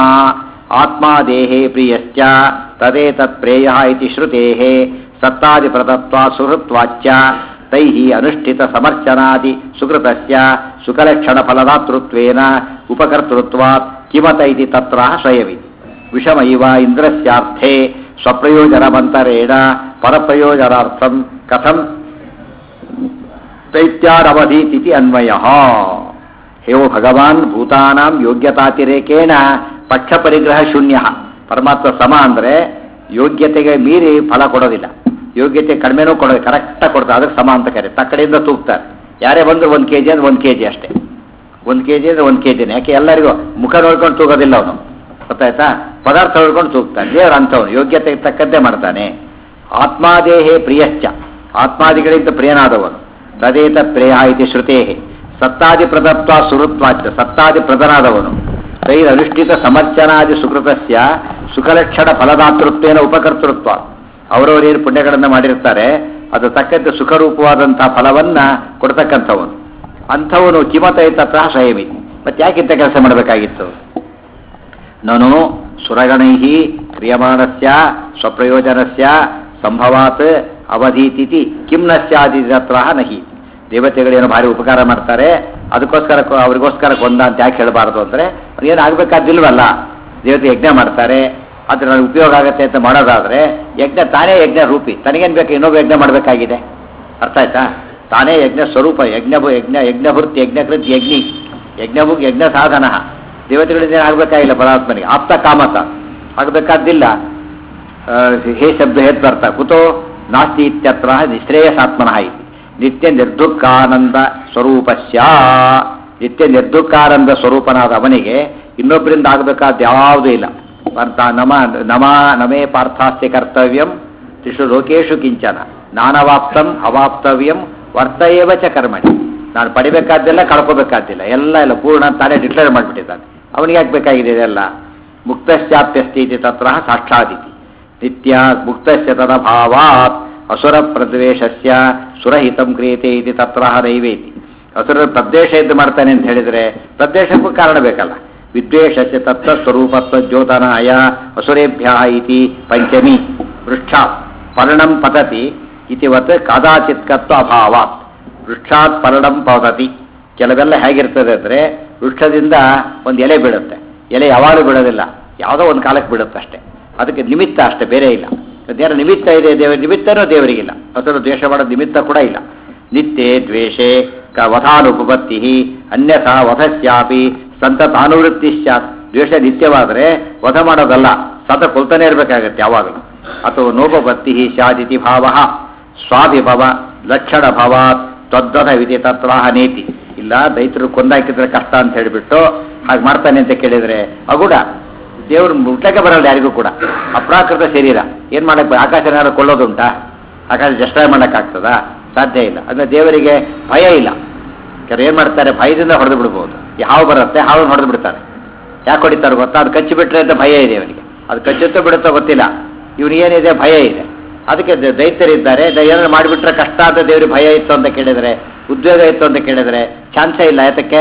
ಆತ್ಮ ದೇಹೇ ಪ್ರಿಯಶ್ಚ ತದೇತತ್ ಪ್ರೇಯ ಇತಿ ಶ್ರುತೇಃ ಸತ್ತಾದಿ ಪ್ರದತ್ವಾ ಸುಹೃತ್ವಾಚ್ಚ ತೈಃ ಅನುಷ್ಠಿತ ಸಮರ್ಚನಾದಿ ಸುಕೃತಸ್ಯ ಸುಖಲಕ್ಷಣ ಫಲದಾತೃತ್ವೇನ ಉಪಕರ್ತೃತ್ವಾತ್ ಕಿಮತ ಇತಿ ತತ್ರ ಸ್ವಯವಿ ವಿಷಮ ಇವ ಇಂದ್ರಸ್ಯಾರ್ಥೆ ಸ್ವಪ್ರಯೋಜನಮಂತರೇಣ ಪರಪ್ರಯೋಜನಾರ್ಥಂ ಕಥಂ ದೈತ್ಯಾರವಧೀತಿ ಅನ್ವಯ ಹೇವೋ ಭಗವಾನ್ ಭೂತಾನಾಂ ಯೋಗ್ಯತಾತಿರೇಕೇಣ ಪಕ್ಷ ಪರಿಗ್ರಹ ಶೂನ್ಯ ಪರಮಾತ್ಮ ಸಮ ಅಂದ್ರೆ ಯೋಗ್ಯತೆಗೆ ಮೀರಿ ಫಲ ಕೊಡೋದಿಲ್ಲ ಯೋಗ್ಯತೆ ಕಡಿಮೆನೂ ಕೊಡೋದು ಕರೆಕ್ಟಾಗಿ ಕೊಡ್ತಾರೆ ಅದಕ್ಕೆ ಸಮ ಅಂತ ಕರೆ ತಕ್ಕಡೆಯಿಂದ ತೂಗ್ತಾರೆ ಯಾರೇ ಬಂದ್ರು ಒಂದು ಕೆ ಜಿ ಅಂದ್ರೆ ಒಂದು ಕೆ ಜಿ ಅಷ್ಟೇ ಒಂದು ಕೆ ಜಿ ಅಂದ್ರೆ ಒಂದು ಕೆ ಜಿನೇ ಯಾಕೆ ಎಲ್ಲರಿಗೂ ಮುಖ ನೋಡ್ಕೊಂಡು ತೂಗೋದಿಲ್ಲ ಅವನು ಗೊತ್ತಾಯ್ತಾ ಪದಾರ್ಥ ನೋಡ್ಕೊಂಡು ತೂಗ್ತಾನೆ ದೇವ್ರ ಅಂಥವನು ಯೋಗ್ಯತೆಗೆ ತಕ್ಕಂತೆ ಮಾಡ್ತಾನೆ ಆತ್ಮಾದೇಹೇ ಪ್ರಿಯಶ್ಚ ಆತ್ಮಾದಿಗಳಿಂದ ಪ್ರಿಯನಾದವನು ತದೇತ ಪ್ರೇಯ ಇತಿ ಶ್ರುತೇ ಸತ್ತಾದಿ ಪ್ರದತ್ವ ಸುಹೃತ್ವಾಚ ಸತ್ತಾದಿ ಪ್ರದನಾದವನು ತೈರ ಅನುಷ್ಠಿತ ಸಮರ್ಚನಾದಿ ಸುಕೃತಸ್ಯ ಸುಖಲಕ್ಷಣ ಫಲದಾತೃತ್ವೇನ ಉಪಕರ್ತೃತ್ವ ಅವರವರೇನು ಪುಣ್ಯಗಳನ್ನು ಮಾಡಿರ್ತಾರೆ ಅದು ತಕ್ಕಂತೆ ಸುಖರೂಪವಾದಂತಹ ಫಲವನ್ನ ಕೊಡ್ತಕ್ಕಂಥವನು ಅಂಥವನು ಕಿಮತ ತತ್ರ ಸ್ವಯಮಿ ಮತ್ತೆ ಯಾಕಿಂತ ಕೆಲಸ ಮಾಡಬೇಕಾಗಿತ್ತು ನಾನು ಸುರಗಣೈ ಕ್ರಿಯಮಾಣಸ್ಯ ಸ್ವಪ್ರಯೋಜನಸ್ಯ ಸಂಭವಾತ್ ಅವಧೀತಿತಿ ಕಿಂ ನ ಸ್ಯಾದಿತ್ರ ನಹಿ ದೇವತೆಗಳೇನು ಭಾರಿ ಉಪಕಾರ ಮಾಡ್ತಾರೆ ಅದಕ್ಕೋಸ್ಕರ ಕೊ- ಅವ್ರಿಗೋಸ್ಕರ ಕೊಂದ ಅಂತ ಯಾಕೆ ಹೇಳಬಾರ್ದು ಅಂದರೆ ಏನು ಆಗಬೇಕಾದಿಲ್ವಲ್ಲ ದೇವತೆ ಯಜ್ಞ ಮಾಡ್ತಾರೆ ಅದ್ರ ನನಗೆ ಉಪಯೋಗ ಆಗುತ್ತೆ ಅಂತ ಮಾಡೋದಾದ್ರೆ ಯಜ್ಞ ತಾನೇ ಯಜ್ಞ ರೂಪಿ ತನಗೇನು ಬೇಕು ಇನ್ನೊಬ್ಬ ಯಜ್ಞ ಮಾಡಬೇಕಾಗಿದೆ ಅರ್ಥ ಆಯ್ತಾ ತಾನೇ ಯಜ್ಞ ಸ್ವರೂಪ ಯಜ್ಞ ಯಜ್ಞ ಯಜ್ಞಭೃತ್ ಯಜ್ಞಕೃತ್ ಯಜ್ಞಿ ಯಜ್ಞಭುಗ್ ಯಜ್ಞ ಸಾಧನ ದೇವತೆಗಳಿಂದ ಆಗಬೇಕಾಗಿಲ್ಲ ಪರಮಾತ್ಮನಿಗೆ ಆಪ್ತ ಕಾಮತ ಆಗಬೇಕಾದ್ದಿಲ್ಲ ಆ, ಹೇ ಶಬ್ದ ಹೇತ್ವರ್ಥ ಕುತೋ ನಾಸ್ತಿ ಇತ್ಯತ್ರ ನಿಶ್ರೇಯಸಾತ್ಮನಃ ಇತಿ ನಿತ್ಯ ನಿರ್ದುಃಖಾನಂದ ಸ್ವರೂಪಸ್ಯ ನಿತ್ಯ ನಿರ್ದುಃಖಾನಂದ ಸ್ವರೂಪನಾದ ಅವನಿಗೆ ಇನ್ನೊಬ್ಬರಿಂದ ಆಗಬೇಕಾದ ಯಾವುದೂ ಇಲ್ಲ ಪಾರ್ಥ ನಮ ನಮ ನಮೇ ಪಾರ್ಥಾಸ್ಯ ಕರ್ತವ್ಯಂ ತಿಷು ಲೋಕೇಶು ಕಿಂಚನ ನಾನವಾಪ್ತಂ ಅವಾಪ್ತವ್ಯಂ ವರ್ತಯೇವ ಚ ಕರ್ಮಣಿ ನಾನು ಪಡಿಬೇಕಾದ್ದೆಲ್ಲ ಕಳ್ಕೋಬೇಕಾದ್ದಿಲ್ಲ ಎಲ್ಲ ಇಲ್ಲ ಪೂರ್ಣ ತಾನೇ ಡಿಕ್ಲೇರ್ ಮಾಡಿಬಿಟ್ಟಿದ್ದಾನೆ ಅವನಿಗೆ ಯಾಕೆ ಬೇಕಾಗಿದೆ ಇದೆಲ್ಲ ಮುಕ್ತಶ್ಚಾಪ್ಯಸ್ತಿ ಇತಿ ತತ್ರ ಸಾಕ್ಷಾದಿತಿ ನಿತ್ಯ ಮುಕ್ತಸ್ಯ ತದಭಾವಾತ್ ಅಸುರ ಪ್ರದ್ವೇಷಸ್ಯ ಸುರಹಿತಂ ಕ್ರಿಯತೆ ಇತಿ ತತ್ರ ನೈವೇತಿ ಅಸುರ ಪ್ರದ್ವೇಷ ಇದ್ದು ಮಾಡ್ತಾನೆ ಅಂತ ಹೇಳಿದ್ರೆ ಪ್ರದ್ವೇಷಕ್ಕೂ ಕಾರಣ ಬೇಕಲ್ಲ ವಿದ್ವೇಷಸ್ಯ ತತ್ತ ಸ್ವರೂಪತ್ವ ದ್ಯೋತನಾಯ ಅಸುರೇಭ್ಯ ಇತಿ ಪಂಚಮಿ ವೃಕ್ಷ ಪರ್ಣಂ ಪತತಿ ಇತಿವತ್ ಕದಾಚಿತ್ಕತ್ವ ಅಭಾವಾತ್ ವೃಕ್ಷಾತ್ ಪರ್ಣಂ ಪತತಿ ಕೆಲವೆಲ್ಲ ಹೇಗಿರ್ತದೆ ಅಂದರೆ ವೃಕ್ಷದಿಂದ ಒಂದು ಎಲೆ ಬೀಳುತ್ತೆ ಎಲೆ ಯಾವಾಗಲೂ ಬೀಳೋದಿಲ್ಲ ಯಾವುದೋ ಒಂದು ಕಾಲಕ್ಕೆ ಬೀಳುತ್ತೆ ಅಷ್ಟೇ ಅದಕ್ಕೆ ನಿಮಿತ್ತ ಅಷ್ಟೇ ಬೇರೆ ಇಲ್ಲ ಅದೇನೋ ನಿಮಿತ್ತ ಇದೆ ದೇವರ ನಿಮಿತ್ತನೂ ದೇವರಿಗಿಲ್ಲ ಹಸಿರು ದ್ವೇಷ ಮಾಡೋ ನಿಮಿತ್ತ ಕೂಡ ಇಲ್ಲ ನಿತ್ಯೆ ದ್ವೇಷೆ ಕ ವಧಾನುಪಪತ್ತಿ ಅನ್ಯಥಾ ವಧಸ್ಯಾಪಿ ಸಂತತಾನುವೃತ್ತಿ ಸ್ಯಾತ್ ದ್ವೇಷ ನಿತ್ಯವಾದರೆ ವಧ ಮಾಡೋದಲ್ಲ ಸತ ಕೊಲ್ತಾನೆ ಇರಬೇಕಾಗತ್ತೆ ಯಾವಾಗಲೂ ಅಥವಾ ನೋಪಪತ್ತಿ ಸ್ಯಾದಿತಿ ಭಾವ ಸ್ವಾಭಿಭವ ಲಕ್ಷಣ ಭವಾತ್ ತ್ವದ್ವಧ ವಿಧಿ ತತ್ರಾಹ ನೇತಿ ಇಲ್ಲ ದೈತರು ಕೊಂದಾಕಿದ್ರೆ ಕಷ್ಟ ಅಂತ ಹೇಳಿಬಿಟ್ಟು ಹಾಗೆ ಮಾಡ್ತಾನೆ ಅಂತ ಕೇಳಿದ್ರೆ ಅಗುಡ ದೇವ್ರು ಮುಟ್ಲಕ್ಕೆ ಬರಲ್ಲ ಯಾರಿಗೂ ಕೂಡ ಅಪ್ರಾಕೃತ ಶರೀರ ಏನ್ ಮಾಡಕ್ ಆಕಾಶ ಏನಾದ್ರು ಕೊಳ್ಳೋದುಂಟಾ ಆಕಾಶ ಜಸ್ಟ್ರಾಯ್ ಮಾಡಕ್ಕಾಗ್ತದಾ ಸಾಧ್ಯ ಇಲ್ಲ ಅಂದ್ರೆ ದೇವರಿಗೆ ಭಯ ಇಲ್ಲ ಕೆಲವ್ರು ಏನ್ ಮಾಡ್ತಾರೆ ಭಯದಿಂದ ಹೊಡೆದು ಬಿಡ್ಬೋದು ಈ ಹಾವು ಬರುತ್ತೆ ಹಾವನ್ನು ಹೊಡೆದು ಬಿಡ್ತಾರೆ ಯಾಕೆ ಹೊಡಿತಾರೆ ಗೊತ್ತಾ ಅದು ಕಚ್ಚಿ ಬಿಟ್ರೆ ಅಂತ ಭಯ ಇದೆ ಅವನಿಗೆ ಅದು ಕಚ್ಚುತ್ತೋ ಬಿಡುತ್ತೋ ಗೊತ್ತಿಲ್ಲ ಇವನು ಏನಿದೆ ಭಯ ಇದೆ ಅದಕ್ಕೆ ದ- ದೈತ್ಯರಿದ್ದಾರೆ ದ- ಏನಾದ್ರು ಮಾಡಿಬಿಟ್ರೆ ಕಷ್ಟ ಅಂತ ದೇವ್ರಿಗೆ ಭಯ ಇತ್ತು ಅಂತ ಕೇಳಿದ್ರೆ ಉದ್ಯೋಗ ಇತ್ತು ಅಂತ ಕೇಳಿದ್ರೆ ಚಾನ್ಸೇ ಇಲ್ಲ ಯಾತಕ್ಕೆ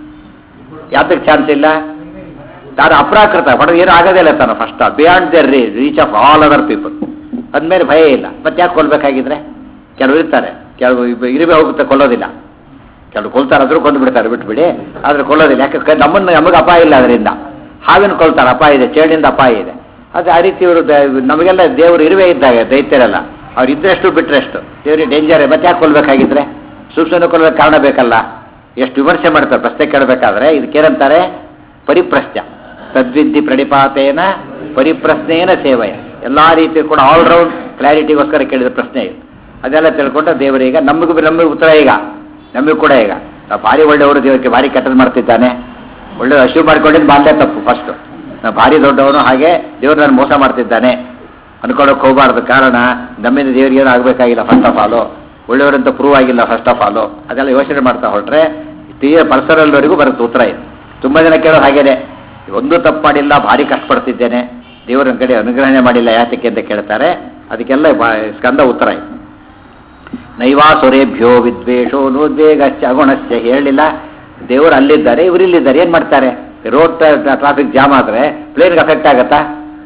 ಯಾತಕ್ಕೆ ಚಾನ್ಸ್ ಇಲ್ಲ ತಾನು ಅಪ್ರಾಕೃತ ಹೊಡೆದು ಏನು ಆಗೋದಿಲ್ಲ ತಾನು first beyond the reach of all other people ಅಂದಮೇಲೆ ಭಯ ಇಲ್ಲ ಮತ್ತೆ ಯಾಕೆ ಕೊಲ್ಬೇಕಾಗಿದ್ರೆ ಕೆಲವರು ಇರ್ತಾರೆ ಕೆಲವು ಇಬ್- ಇರುವೆ ಹೋಗುತ್ತೆ ಕೊಲ್ಲೋದಿಲ್ಲ ಕೆಲವು ಕೊಲ್ತಾರೆ ಅದ್ರೂ ಕೊಂದು ಬಿಡ್ತಾರೆ ಬಿಟ್ಬಿಡಿ ಆದ್ರೆ ಕೊಲ್ಲೋದಿಲ್ಲ ಯಾಕೆ ನಮ್ಮನ್ನು ನಮಗೆ ಅಪಾಯ ಇಲ್ಲ ಅದರಿಂದ ಹಾವಿನ ಕೊಲ್ತಾರೆ ಅಪಾಯ ಇದೆ ಚೇಳಿಂದ ಅಪಾಯ ಇದೆ ಅದು ಆ ರೀತಿ ಇವರು ದ- ನಮಗೆಲ್ಲ ದೇವರು ಇರುವೆ ಇದ್ದಾಗ ದೈತ್ಯರಲ್ಲ ಅವ್ರು ಇದ್ದಷ್ಟು ಬಿಟ್ರೆಷ್ಟು ದೇವ್ರಿಗೆ ಡೇಂಜರ್ ಮತ್ತೆ ಯಾಕೆ ಕೊಲ್ಬೇಕಾಗಿದ್ರೆ ಸುಮ್ಮನೆ ಕೊಲ್ಲೋಕೆ ಕಾರಣ ಬೇಕಲ್ಲ ಎಷ್ಟು ವಿಮರ್ಶೆ ಮಾಡ್ತಾರೆ ಪ್ರಶ್ನೆ ಕೇಳಬೇಕಾದ್ರೆ ಇದಕ್ಕೇನಂತಾರೆ ಪರಿಪ್ರಶ್ನ ತದ್ವಿದ್ಧಿ ಪ್ರಣಿಪಾತೇನ ಪರಿಪ್ರಶ್ನೇನ ಸೇವೆಯ ಎಲ್ಲಾ ರೀತಿ ಕೂಡ ಆಲ್ರೌಂಡ್ ಕ್ಲಾರಿಟಿಗೋಸ್ಕರ ಕೇಳಿದ ಪ್ರಶ್ನೆ ಇದು ಅದೆಲ್ಲ ತಿಳ್ಕೊಂಡು ದೇವರೀಗ ನಮಗೂ ನಮಗೆ ಉತ್ತರ ಈಗ ನಮಗೂ ಕೂಡ ಈಗ ನಾವು ಭಾರಿ ಒಳ್ಳೆಯವರು ದೇವರಿಗೆ ಭಾರಿ ಕೆಟ್ಟದ್ದು ಮಾಡ್ತಿದ್ದಾನೆ ಒಳ್ಳೆ ಅಶಿವ್ ಮಾಡ್ಕೊಂಡಿದ್ದು ಬಾಲ್ಯ ತಪ್ಪು ಫಸ್ಟ್ ನಾವು ಭಾರಿ ದೊಡ್ಡವನು ಹಾಗೆ ದೇವ್ರು ನಾನು ಮೋಸ ಮಾಡ್ತಿದ್ದಾನೆ ಅನ್ಕೊಳ್ಳೋಕೆ ಹೋಗಬಾರ್ದು ಕಾರಣ ನಮ್ಮಿಂದ ದೇವರಿಗೆ ಏನು ಆಗಬೇಕಾಗಿಲ್ಲ ಫಸ್ಟ್ ಆಫ್ ಆಲು ಒಳ್ಳೆಯವರಂತ ಪ್ರೂವ್ ಆಗಿಲ್ಲ ಫಸ್ಟ್ ಆಫ್ ಆಲು ಅದೆಲ್ಲ ಯೋಚನೆ ಮಾಡ್ತಾ ಹೊರಟ್ರೆ ತೀರ ಪರ್ಸನಲ್ವರೆಗೂ ಬರುತ್ತೆ ಉತ್ತರ ಇದು ತುಂಬ ಜನ ಕೇಳೋದು ಹಾಗೇನೆ ಒಂದು ತಪ್ಪು ಮಾಡಿಲ್ಲ ಭಾರಿ ಕಷ್ಟಪಡ್ತಿದ್ದೇನೆ ದೇವರ ಕಡೆ ಅನುಗ್ರಹಣೆ ಮಾಡಿಲ್ಲ ಯಾತಕ್ಕೆ ಅಂತ ಕೇಳ್ತಾರೆ ಅದಕ್ಕೆಲ್ಲ ಬಾ- ಸ್ಕಂದ ಉತ್ತರ ಇದು ನೈವಾಸುರೇಭ್ಯೋ ವಿದ್ವೇಷೋ ನೋದ್ವೇಗಶ್ಚ ಅಗುಣಶ್ಚ ಹೇಳಲಿಲ್ಲ ದೇವರು ಅಲ್ಲಿದ್ದಾರೆ ಇವರು ಇಲ್ಲಿದ್ದಾರೆ ಏನು ಮಾಡ್ತಾರೆ ರೋಡ್ ಟ್ರಾಫಿಕ್ ಜಾಮ್ ಆದರೆ ಪ್ಲೇನ್ಗೆ ಅಫೆಕ್ಟ್ ಆಗತ್ತಾ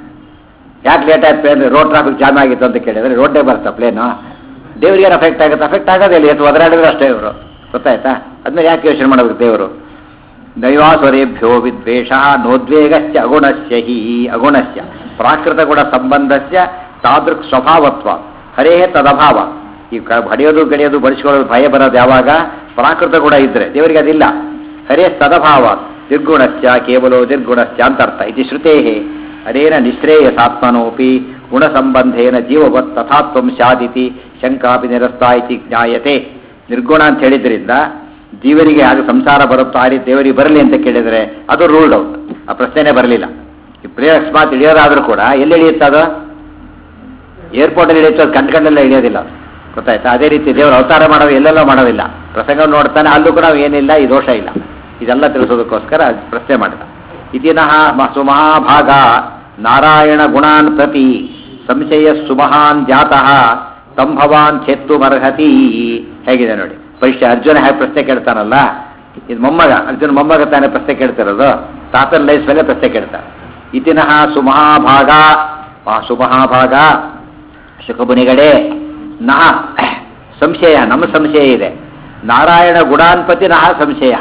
ಯಾಕೆ ಲೇಟ್ ಆಯ್ತು ಪ್ಲೇನ್ ರೋಡ್ ಟ್ರಾಫಿಕ್ ಜಾಮ್ ಆಗಿತ್ತು ಅಂತ ಕೇಳಿದ್ರೆ ರೋಡೇ ಬರುತ್ತಾ ಪ್ಲೇನು ದೇವ್ರಿಗೆ ಏನು ಅಫೆಕ್ಟ್ ಆಗುತ್ತೆ ಅಫೆಕ್ಟ್ ಆಗೋದಿಲ್ಲ ಎಷ್ಟು ಒದರಾಡಿದ್ರೆ ಅಷ್ಟೇ ಇವರು ಗೊತ್ತಾಯ್ತಾ ಅದನ್ನ ಯಾಕೆ ಯೋಚನೆ ಮಾಡಬೇಕು ದೇವರು ನೈವಾಸುರೇಭ್ಯೋ ವಿದ್ವೇಷ ನೋದ್ವೇಗಶ್ಚ ಅಗುಣಸ್ಯ ಹಿ ಅಗುಣಸ್ಯ ಪ್ರಾಕೃತ ಗುಣ ಸಂಬಂಧಸ್ಯ ತಾದೃಕ್ ಸ್ವಭಾವತ್ವ ಹರೇ ತದಭಾವ ಈ ಕ- ಹೊಡೆಯೋದು ಗಡಿಯೋದು ಬಡಿಸ್ಕೊಳ್ಳೋದು ಭಯ ಬರೋದು ಯಾವಾಗ ಪ್ರಾಕೃತ ಗುಣ ಇದ್ರೆ ದೇವರಿಗೆ ಅದಿಲ್ಲ ಹರೇ ತದಭಾವ ನಿರ್ಗುಣಶ್ಚ ಕೇವಲೋ ನಿರ್ಗುಣಶ್ಚ ಅಂತ ಅರ್ಥ ಇದು ಶ್ರುತೇ ಅನೇನ ನಿಶ್ರೇಯಸಾತ್ಮನೋಪಿ ಗುಣಸಂಬಂಧೇನ ಜೀವವತ್ ತಥಾತ್ವಂ ಸ್ಯಾದಿತಿ ಶಂಕಾಪಿ ನಿರಸ್ತಾ ಇತಿ ಜ್ಞಾಯತೆ ನಿರ್ಗುಣ ಅಂತ ಹೇಳಿದ್ರಿಂದ ಜೀವರಿಗೆ ಹಾಗೆ ಸಂಸಾರ ಬರುತ್ತೋ ಆ ರೀತಿ ದೇವರಿಗೆ ಬರಲಿ ಅಂತ ಕೇಳಿದರೆ ಅದು ರೂಲ್ಡ್ ಔಟ್ ಆ ಪ್ರಶ್ನೆನೇ ಬರಲಿಲ್ಲ ಈ ಪ್ರೇಯರ್ ಅಕಸ್ಮಾತ್ ಇಳಿಯೋದಾದ್ರೂ ಕೂಡ ಎಲ್ಲಿ ಇಳಿಯುತ್ತೆ ಅದು ಏರ್ಪೋರ್ಟಲ್ಲಿ ಇಳಿಯುತ್ತೆ ಅದು ಕಂಡ್ಕಂಡೆಲ್ಲ ಇಳಿಯೋದಿಲ್ಲ ಅದು. ಗೊತ್ತಾಯ್ತಾ ಅದೇ ರೀತಿ ದೇವರು ಅವತಾರ ಮಾಡೋದು ಎಲ್ಲೆಲ್ಲೋ ಮಾಡೋದಿಲ್ಲ ಪ್ರಸಂಗ ನೋಡ್ತಾನೆ ಅಲ್ಲೂ ಕೂಡ ಏನಿಲ್ಲ ಈ ದೋಷ ಇಲ್ಲ ಇದೆಲ್ಲ ತಿಳಿಸೋದಕ್ಕೋಸ್ಕರ ಪ್ರಶ್ನೆ ಮಾಡಿದ ಇತಿನಃ ಮ- ಸುಮಹಾಭಾಗ ನಾರಾಯಣ ಗುಣಾನ್ ಪ್ರತಿ ಸಂಶಯ ಸುಮಹಾನ್ ಜಾತಃ ಸಂಭವಾನ್ ಮರ್ಹತಿ ಹೇಗಿದೆ ನೋಡಿ ಪರೀಕ್ಷೆ ಅರ್ಜುನ ಹೇಗೆ ಪ್ರಶ್ನೆ ಕೇಳ್ತಾನಲ್ಲ ಇದು ಮೊಮ್ಮಗ ಅರ್ಜುನ ಮೊಮ್ಮಗ ತಾನೇ ಪ್ರಶ್ನೆ ಕೇಳ್ತಿರೋದು ತಾತನ ಲೈಫ್ ಮೇಲೆ ಪ್ರಶ್ನೆ ಕೇಳ್ತಾನೆ ಇತಿನಃ ಸುಮಹಾಭಾಗ ಆ ಸುಮಹಾಭಾಗ ಶುಕಮುನಿಗಳೇ ನಹ ಸಂಶಯ ನಮ್ಮ ಸಂಶಯ ಇದೆ ನಾರಾಯಣ ಗುಣಾನ್ಪತಿ ನಹ ಸಂಶಯ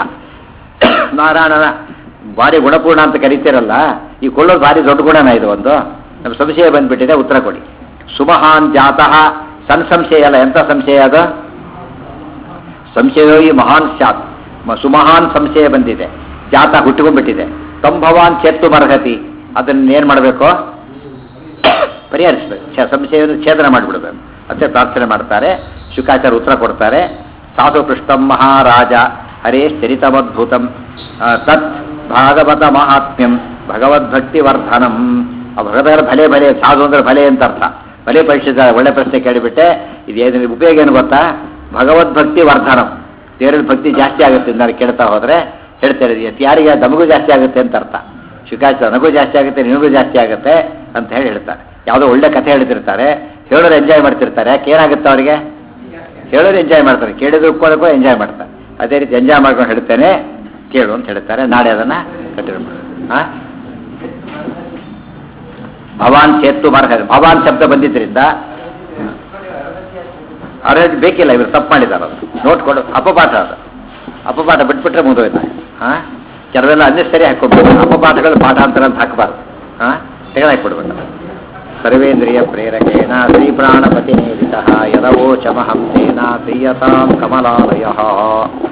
ನಾರಾಯಣನ ಭಾರಿ ಗುಣಪೂರ್ಣ ಅಂತ ಕರಿತೀರಲ್ಲ ಈ ಕೊಳ್ಳೋದು ಭಾರಿ ದೊಡ್ಡ ಗುಣನ ಇದು ಒಂದು ನಮ್ಮ ಸಂಶಯ ಬಂದ್ಬಿಟ್ಟಿದೆ ಉತ್ತರ ಕೊಡಿ ಸುಮಹಾನ್ ಜಾತಃ ಸನ್ ಸಂಶಯ ಅಲ್ಲ ಎಂಥ ಸಂಶಯ ಅದು ಸಂಶಯೋ ಈ ಮಹಾನ್ ಸ್ಯಾತ್ ಮ- ಸುಮಹಾನ್ ಸಂಶಯ ಬಂದಿದೆ ಜಾತ ಹುಟ್ಟುಕೊಂಡ್ಬಿಟ್ಟಿದೆ ತಂಭವಾನ್ ಚೇತ್ತು ಮರ್ಹತಿ ಅದನ್ನ ಏನು ಮಾಡಬೇಕು ಪರಿಹರಿಸಬೇಕು ಛ ಸಂಶಯವನ್ನು ಛೇದನ ಮಾಡಿಬಿಡ್ಬೇಕು ಮತ್ತೆ ಪ್ರಾರ್ಥನೆ ಮಾಡ್ತಾರೆ ಶುಕಾಚಾರ್ಯ ಉತ್ತರ ಕೊಡ್ತಾರೆ ಸಾಧು ಪೃಷ್ಟಂ ಮಹಾರಾಜ ಹರೇ ಚರಿತಮದ್ಭುತಂ ಆ, ತತ್ ಭಾಗವತ ಮಹಾತ್ಮ್ಯಂ ಭಗವದ್ಭಕ್ತಿ ವರ್ಧನಂ ಆ ಭಗವದರ ಭಲೆ ಭಲೆ ಸಾಧು ಅಂದ್ರೆ ಭಲೆ ಅಂತ ಅರ್ಥ ಭಲೆ ಪರೀಕ್ಷಿತ ಒಳ್ಳೆ ಪ್ರಶ್ನೆ ಕೇಳಿಬಿಟ್ಟೆ ಇದೇನು ಉಪಯೋಗ ಏನು ಗೊತ್ತಾ ಭಗವದ್ಭಕ್ತಿ ವರ್ಧನಂ ದೇವರಲ್ಲಿ ಭಕ್ತಿ ಜಾಸ್ತಿ ಆಗುತ್ತೆ ನಾನು ಕೇಳ್ತಾ ಹೋದ್ರೆ ಹೇಳ್ತಾರೆ ಇದು ಯಾರಿಗೆ ನಮಗೂ ಜಾಸ್ತಿ ಆಗುತ್ತೆ ಅಂತ ಅರ್ಥ ಶುಕಾಚಾರ ನನಗೂ ಜಾಸ್ತಿ ಆಗುತ್ತೆ ನಿನಗೂ ಜಾಸ್ತಿ ಆಗುತ್ತೆ ಅಂತ ಹೇಳಿ ಹೇಳ್ತಾರೆ ಯಾವುದೋ ಒಳ್ಳೆ ಕಥೆ ಹೇಳ್ತಿರ್ತಾರೆ ಹೇಳೋರು ಎಂಜಾಯ್ ಮಾಡ್ತಿರ್ತಾರೆ ಯಾಕೆ ಏನಾಗುತ್ತೆ ಅವರಿಗೆ ಹೇಳೋರು ಎಂಜಾಯ್ ಮಾಡ್ತಾರೆ ಕೇಳಿದ್ರು ಉಕ್ಕೋದಕ್ಕೂ ಎಂಜಾಯ್ ಮಾಡ್ತಾರೆ ಅದೇ ರೀತಿ ಎಂಜಾಯ್ ಮಾಡ್ಕೊಂಡು ಹೇಳ್ತೇನೆ ಕೇಳು ಅಂತ ಹೇಳ್ತಾರೆ ನಾಳೆ ಅದನ್ನ ಕಂಟಿನ್ಯೂ ಮಾಡೋಣ ಹಾಂ ಭವಾನ್ ಚೇತ್ತು ಮಾರ್ಗ ಭವಾನ್ ಶಬ್ದ ಬಂದಿದ್ದರಿಂದ ಅವ್ರಿಗೆ ಬೇಕಿಲ್ಲ ಇವರು ತಪ್ಪು ಮಾಡಿದ್ದಾರೆ ಅದು ನೋಟ್ ಕೊಡು ಅಪಪಾಠ ಅದು ಅಪಪಾಠ ಬಿಟ್ಬಿಟ್ರೆ ಮುಗಿದೋಯ್ತು ಹಾಂ ಕೆಲವೆಲ್ಲ ಅನ್ನೇ ಸರಿ ಹಾಕ್ಕೊಡ್ಬೇಕು ಅಪಪಾಠಗಳು ಪಾಠಾಂತರ ಅಂತ ಹಾಕಬಾರ್ದು ಹಾಂ ತೆಗೆದಾಕ್ಬಿಡ್ಬೇಕು ಸರ್ವೇಂದ್ರಿಯ ಪ್ರೇರಕೇಣ ಶ್ರೀ ಪ್ರಾಣಪತಿ ನೇರಿತ ಯದವೋಚಮಹಂಸೇನ ಪ್ರೀಯತಾಂ ಕಮಲಾಲಯ